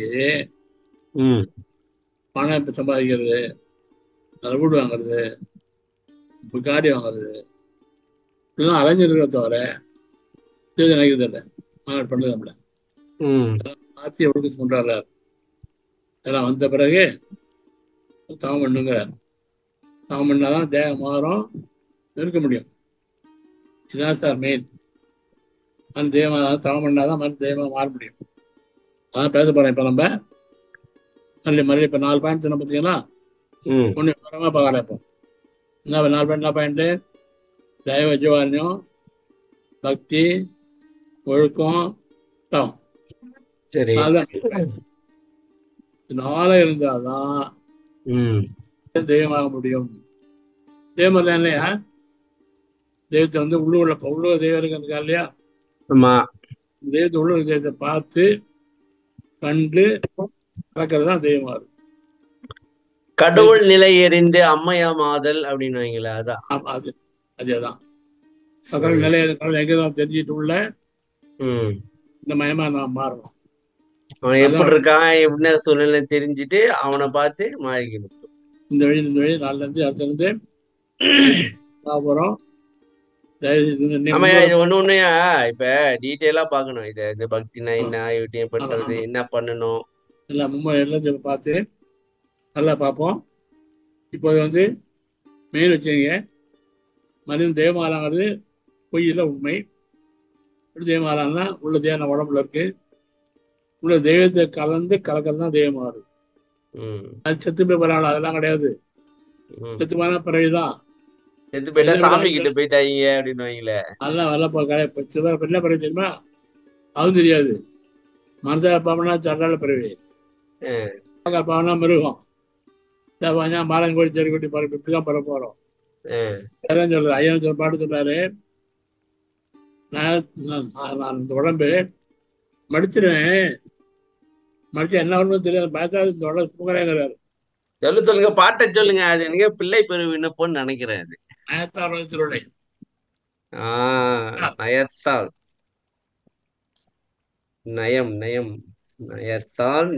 [SPEAKER 1] ம்
[SPEAKER 2] பணம் இப்ப சம்பாதிக்கிறது அதை வீடு வாங்குறது இப்போ காடி வாங்குறது இதெல்லாம் அலைஞ்சிருக்கிற தவிர இது நினைக்கிறது இல்லை மாநாடு பண்ணுறது நம்மள
[SPEAKER 1] ம்
[SPEAKER 2] ஆட்சியை ஒழுக்கத்து கொண்டு வர்றாரு இதெல்லாம் வந்த பிறகு தவம் பண்ணுங்கிறார் தவம் பண்ணாதான் தேகம் மாறும் இருக்க முடியும் இதுதான் சார் மெயின் அந்த தெய்வம் தவம் பண்ணாதான் மறு தெய்வம் மாற முடியும் அதான் பேச போறேன் இப்போ நம்ம மறுபடியும் மறுபடியும் இப்போ நாலு பாயிண்ட் சொன்ன பார்த்தீங்களா
[SPEAKER 1] ம்
[SPEAKER 2] ஒன்று விவரமாக பார்க்கலாம் இப்போ என்ன நாலு பாயிண்ட் என்ன பாயிண்ட்டு தெய்வ ஜீவாரியம் பக்தி ஒழுக்கம் தவம்
[SPEAKER 1] சரி
[SPEAKER 2] அதுதான் நாளை இருந்தாதான்
[SPEAKER 1] ம்
[SPEAKER 2] தெய்வமாக முடியும் தெய்வம் தான் இல்லையா தெய்வத்தை வந்து உள்ளூர்ல உள்ளூர் தெய்வம் இருக்கா இல்லையா
[SPEAKER 1] ஆமா
[SPEAKER 2] தெய்வத்தை உள்ளூர் தெய்வத்தை பார்த்து கண்டு நடக்கிறது தான் தெய்வமா இருக்கும்
[SPEAKER 1] கடவுள் நிலை எறிந்து அம்மையமாதல் அப்படின்னுவாங்களே அதான்
[SPEAKER 2] ஆமா, அது அதேதான் கடவுள் நிலைய கடவுள் எங்கதான் தெரிஞ்சிட்டு உள்ள
[SPEAKER 1] ம்
[SPEAKER 2] இந்த மயமா நாம் மாறணும்
[SPEAKER 1] அவன் எப்படி இருக்கான் என்ன சூழ்நிலை தெரிஞ்சுட்டு அவனை பார்த்து மாறிக்கணும்
[SPEAKER 2] இந்த வழி இந்த வழி நாலுல இருந்து அடுத்த இருந்து போறோம்
[SPEAKER 1] ஆமா இது ஒண்ணு ஒண்ணுயா இப்ப டீட்டெயிலா பாக்கணும் இத இந்த பக்தினா என்ன யூடியூப் பண்றது என்ன பண்ணணும்
[SPEAKER 2] எல்லா மும்முறை எல்லாம் பார்த்து நல்லா பார்ப்போம் இப்போ வந்து மெயின் வச்சுங்க மனிதன் தேவமாலாங்கிறது பொய்யில உண்மை தேவமாலான்னா உள்ள தேவன உடம்புல இருக்கு உள்ள தெய்வத்தை கலந்து கலக்கிறது தான் தெய்வமா இருக்கு
[SPEAKER 1] ம்
[SPEAKER 2] அது செத்து போய் பரவாயில்ல அதெல்லாம் கிடையாது
[SPEAKER 1] ம்.
[SPEAKER 2] செத்து போனா பிறகுதான்
[SPEAKER 1] செத்து போயிட்டா சாமி கிட்ட போயிட்டாங்க அப்படின்னு வைங்களே
[SPEAKER 2] அதெல்லாம் வரல போ கடை இப்போ சிதற என்ன பிறகு தெரியுமா அதுவும் தெரியாது மனசால பாவனா சண்டால பிறவி பாவனா மிருகம் பாஞ்சா மாலங்கோடி செருக்குட்டி பரப்பு இப்படிதான் பரப்ப போறோம் அதான் சொல்றது ஐயா சொல்ற பாட்டு சொல்றாரு நான் நான் நான் இந்த உடம்பு மடிச்சிருவேன் மடிச்சு என்ன வரணும் தெரியாது பார்த்தா இந்த உடம்பு தூங்குறேங்கிறாரு
[SPEAKER 1] சொல்லு சொல்லுங்க பாட்டை சொல்லுங்க அது எனக்கு பிள்ளை பெரு விண்ணப்பம்னு நினைக்கிறேன் அது
[SPEAKER 2] நயத்தார் திருவிழை
[SPEAKER 1] ஆஹ் நயத்தால் நயம் நயம் நயத்தால்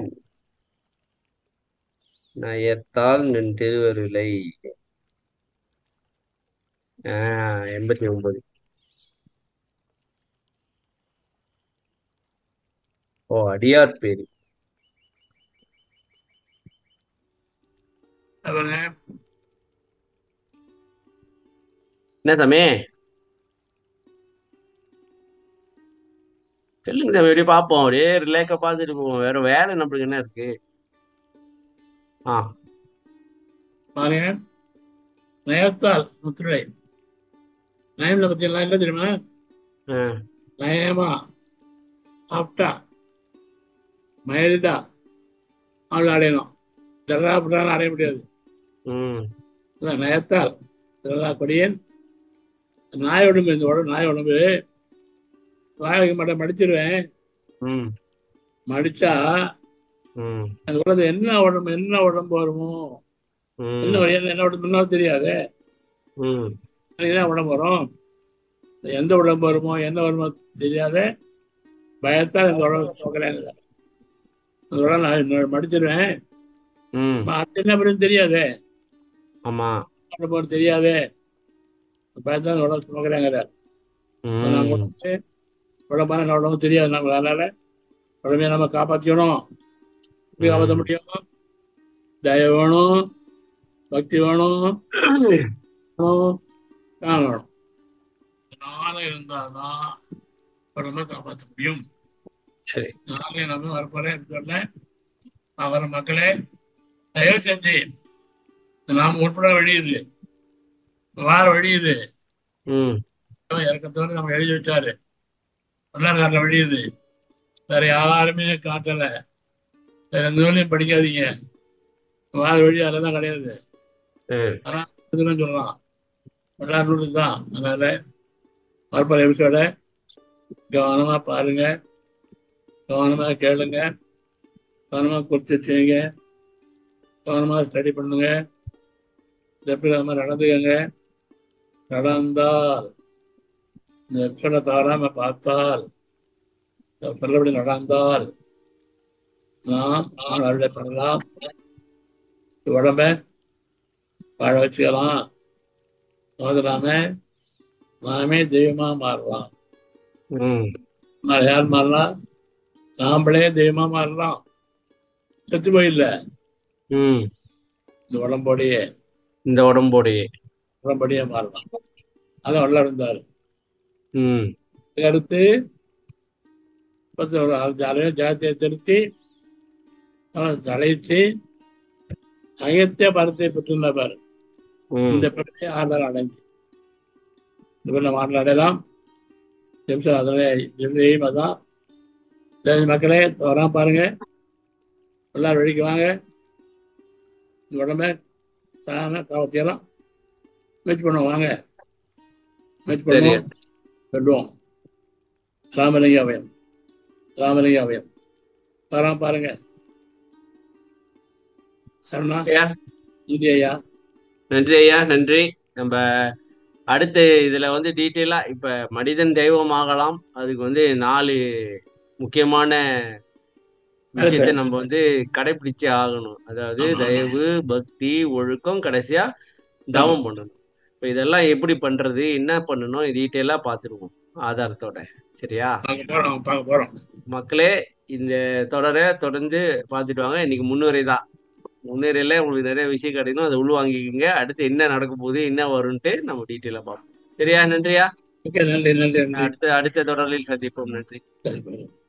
[SPEAKER 1] நயத்தால் நின் திருவருளை ஆஹ் எண்பத்தி ஒன்பது ஓ அடியார் பேரு
[SPEAKER 2] பாருங்க
[SPEAKER 1] என்ன சாமி சொல்லுங்க சாமி அப்படியே பார்ப்போம் அப்படியே ரிலேக்கா பார்த்துட்டு போவோம் வேற வேலை நம்மளுக்கு என்ன இருக்கு ஆ
[SPEAKER 2] பாருங்க நயத்தால் முத்திரை நயம்ல பத்தி எல்லாம் என்ன தெரியுமா
[SPEAKER 1] ஆ,
[SPEAKER 2] நயமா ஆப்டா மயில்டா அவள் அடையணும் ஜரா புறாலும் அடைய முடியாது
[SPEAKER 1] ம்
[SPEAKER 2] அதான் நயத்தால் ஜரா கொடியன் நாய் உடம்பு இந்த உடம்பு நாய் உடம்பு வாழைக்கு மட்டும் மடிச்சிருவேன்
[SPEAKER 1] ம்
[SPEAKER 2] மடிச்சா
[SPEAKER 1] ம்
[SPEAKER 2] அந்த உடம்பு என்ன உடம்பு என்ன உடம்பு வருமோ என்ன
[SPEAKER 1] ம்
[SPEAKER 2] வரும், என்ன என்ன உடம்பு என்ன தெரியாது
[SPEAKER 1] ம்
[SPEAKER 2] என்ன உடம்பு வரும் எந்த உடம்பு வருமோ என்ன வருமோ தெரியாத பயத்தால் இந்த உடம்பு போகலைங்க அந்த உடம்பு நான் இன்னொரு மடிச்சிருவேன்
[SPEAKER 1] ம்
[SPEAKER 2] அது என்ன பண்ணுன்னு தெரியாதே
[SPEAKER 1] ஆமா
[SPEAKER 2] சாப்பிட போறது தெரியாதே பயத்தான் உடம்பு சுமக்கிறாங்கிறார் நம்ம
[SPEAKER 1] ம்
[SPEAKER 2] உடம்பு உடம்பான நம்ம உடம்பு தெரியாது நம்ம அதனால உடம்பையை நம்ம காப்பாற்றிக்கணும் எப்படி காப்பாற்ற
[SPEAKER 1] ம்.
[SPEAKER 2] முடியும் தயவு வேணும் பக்தி வேணும் வேணும், ஞானம் வேணும் நானும் இருந்தால்தான் உடம்ப காப்பாற்ற முடியும்
[SPEAKER 1] சரி
[SPEAKER 2] நாளை நம்ம வரப்போறேன் சொல்ல நான் வர மக்களே தயவு செஞ்சு நாம் உட்பட வழியுது வார வழியுது
[SPEAKER 1] ம்
[SPEAKER 2] இறக்கத்தோடு நம்ம எழுதி வச்சாரு வரலாறு வழியுது வேற யாருமே காட்டல வேற எந்த நூலையும் படிக்காதீங்க வார வழி அதெல்லாம் கிடையாது
[SPEAKER 1] சரி
[SPEAKER 2] இதுன்னு சொல்லலாம் வரலாறு நூலு தான் அதனால வரப்போற எபிசோட கவனமா பாருங்க கவனமா கேளுங்க கவனமா குறிச்சு வச்சுங்க கவனமா ஸ்டடி பண்ணுங்க எப்படி நம்ம நடந்துக்கங்க நடந்தால் இந்த எபிசோட தவறாம பார்த்தால் பல்லபடி நடந்தால் நாம் அருளை பண்ணலாம் உடம்ப வாழ வச்சுக்கலாம் மோதலாம நாமே தெய்வமா மாறலாம்
[SPEAKER 1] ம்
[SPEAKER 2] நான் யார் மாறலாம் நாமளே தெய்வமா மாறலாம் செத்து போயில்ல
[SPEAKER 1] ம்
[SPEAKER 2] இந்த உடம்போடைய
[SPEAKER 1] இந்த உடம்போடையே
[SPEAKER 2] உடம்படியே மாறலாம் அதான் உள்ள இருந்தாரு
[SPEAKER 1] ம்
[SPEAKER 2] கருத்து ஜாலியாக ஜாத்தியை திருத்தி அவன் தலைச்சு அகத்திய பரத்தை பெற்றிருந்த பாரு
[SPEAKER 1] ம்
[SPEAKER 2] இந்த பிறகு ஆடல் அடைஞ்சு இந்த பிள்ளை மாடல் அடையலாம் நிமிஷம் அதனை நிர்ணயம் அதான் சரி மக்களே வராம பாருங்க எல்லாரும் வெளிக்கு வாங்க இந்த உடம்ப சாம காவத்தியெல்லாம் முயற்சி பண்ணுவோம் வாங்க முயற்சி
[SPEAKER 1] சரி
[SPEAKER 2] பண்ணுவோம் வெல்லுவோம் ராமலிங்க அபயம் ராமலிங்க அபயம் வராம பாருங்க சரணா
[SPEAKER 1] ஐயா
[SPEAKER 2] நன்றி ஐயா
[SPEAKER 1] நன்றி ஐயா நன்றி நம்ம அடுத்து இதுல வந்து டீட்டெயிலா இப்ப மனிதன் தெய்வம் ஆகலாம் அதுக்கு வந்து நாலு முக்கியமான விஷயத்த நம்ம வந்து கடைபிடிச்சே ஆகணும் அதாவது
[SPEAKER 2] ஆமா, ஆமா.
[SPEAKER 1] தயவு பக்தி ஒழுக்கம் கடைசியா தவம் பண்ணணும் இப்ப இதெல்லாம் எப்படி பண்றது என்ன பண்ணணும் டீட்டெயிலா பார்த்துருவோம் ஆதாரத்தோட சரியா
[SPEAKER 2] பார்க்க போறோம் பார்க்க போறோம்
[SPEAKER 1] மக்களே இந்த தொடரை தொடர்ந்து பார்த்துட்டு வாங்க இன்னைக்கு முன்னுரை தான் முன்னுரையில உங்களுக்கு நிறைய விஷயம் கிடைக்கணும் அதை உள்வாங்கிக்கங்க அடுத்து என்ன நடக்க போகுது என்ன வரும்ன்ட்டு நம்ம டீட்டெயிலாக பார்ப்போம் சரியா நன்றியா
[SPEAKER 2] ஓகே நன்றி நன்றி நன்றி
[SPEAKER 1] அடுத்த அடுத்த தொடரில் சந்திப்போம் நன்றி
[SPEAKER 2] சரி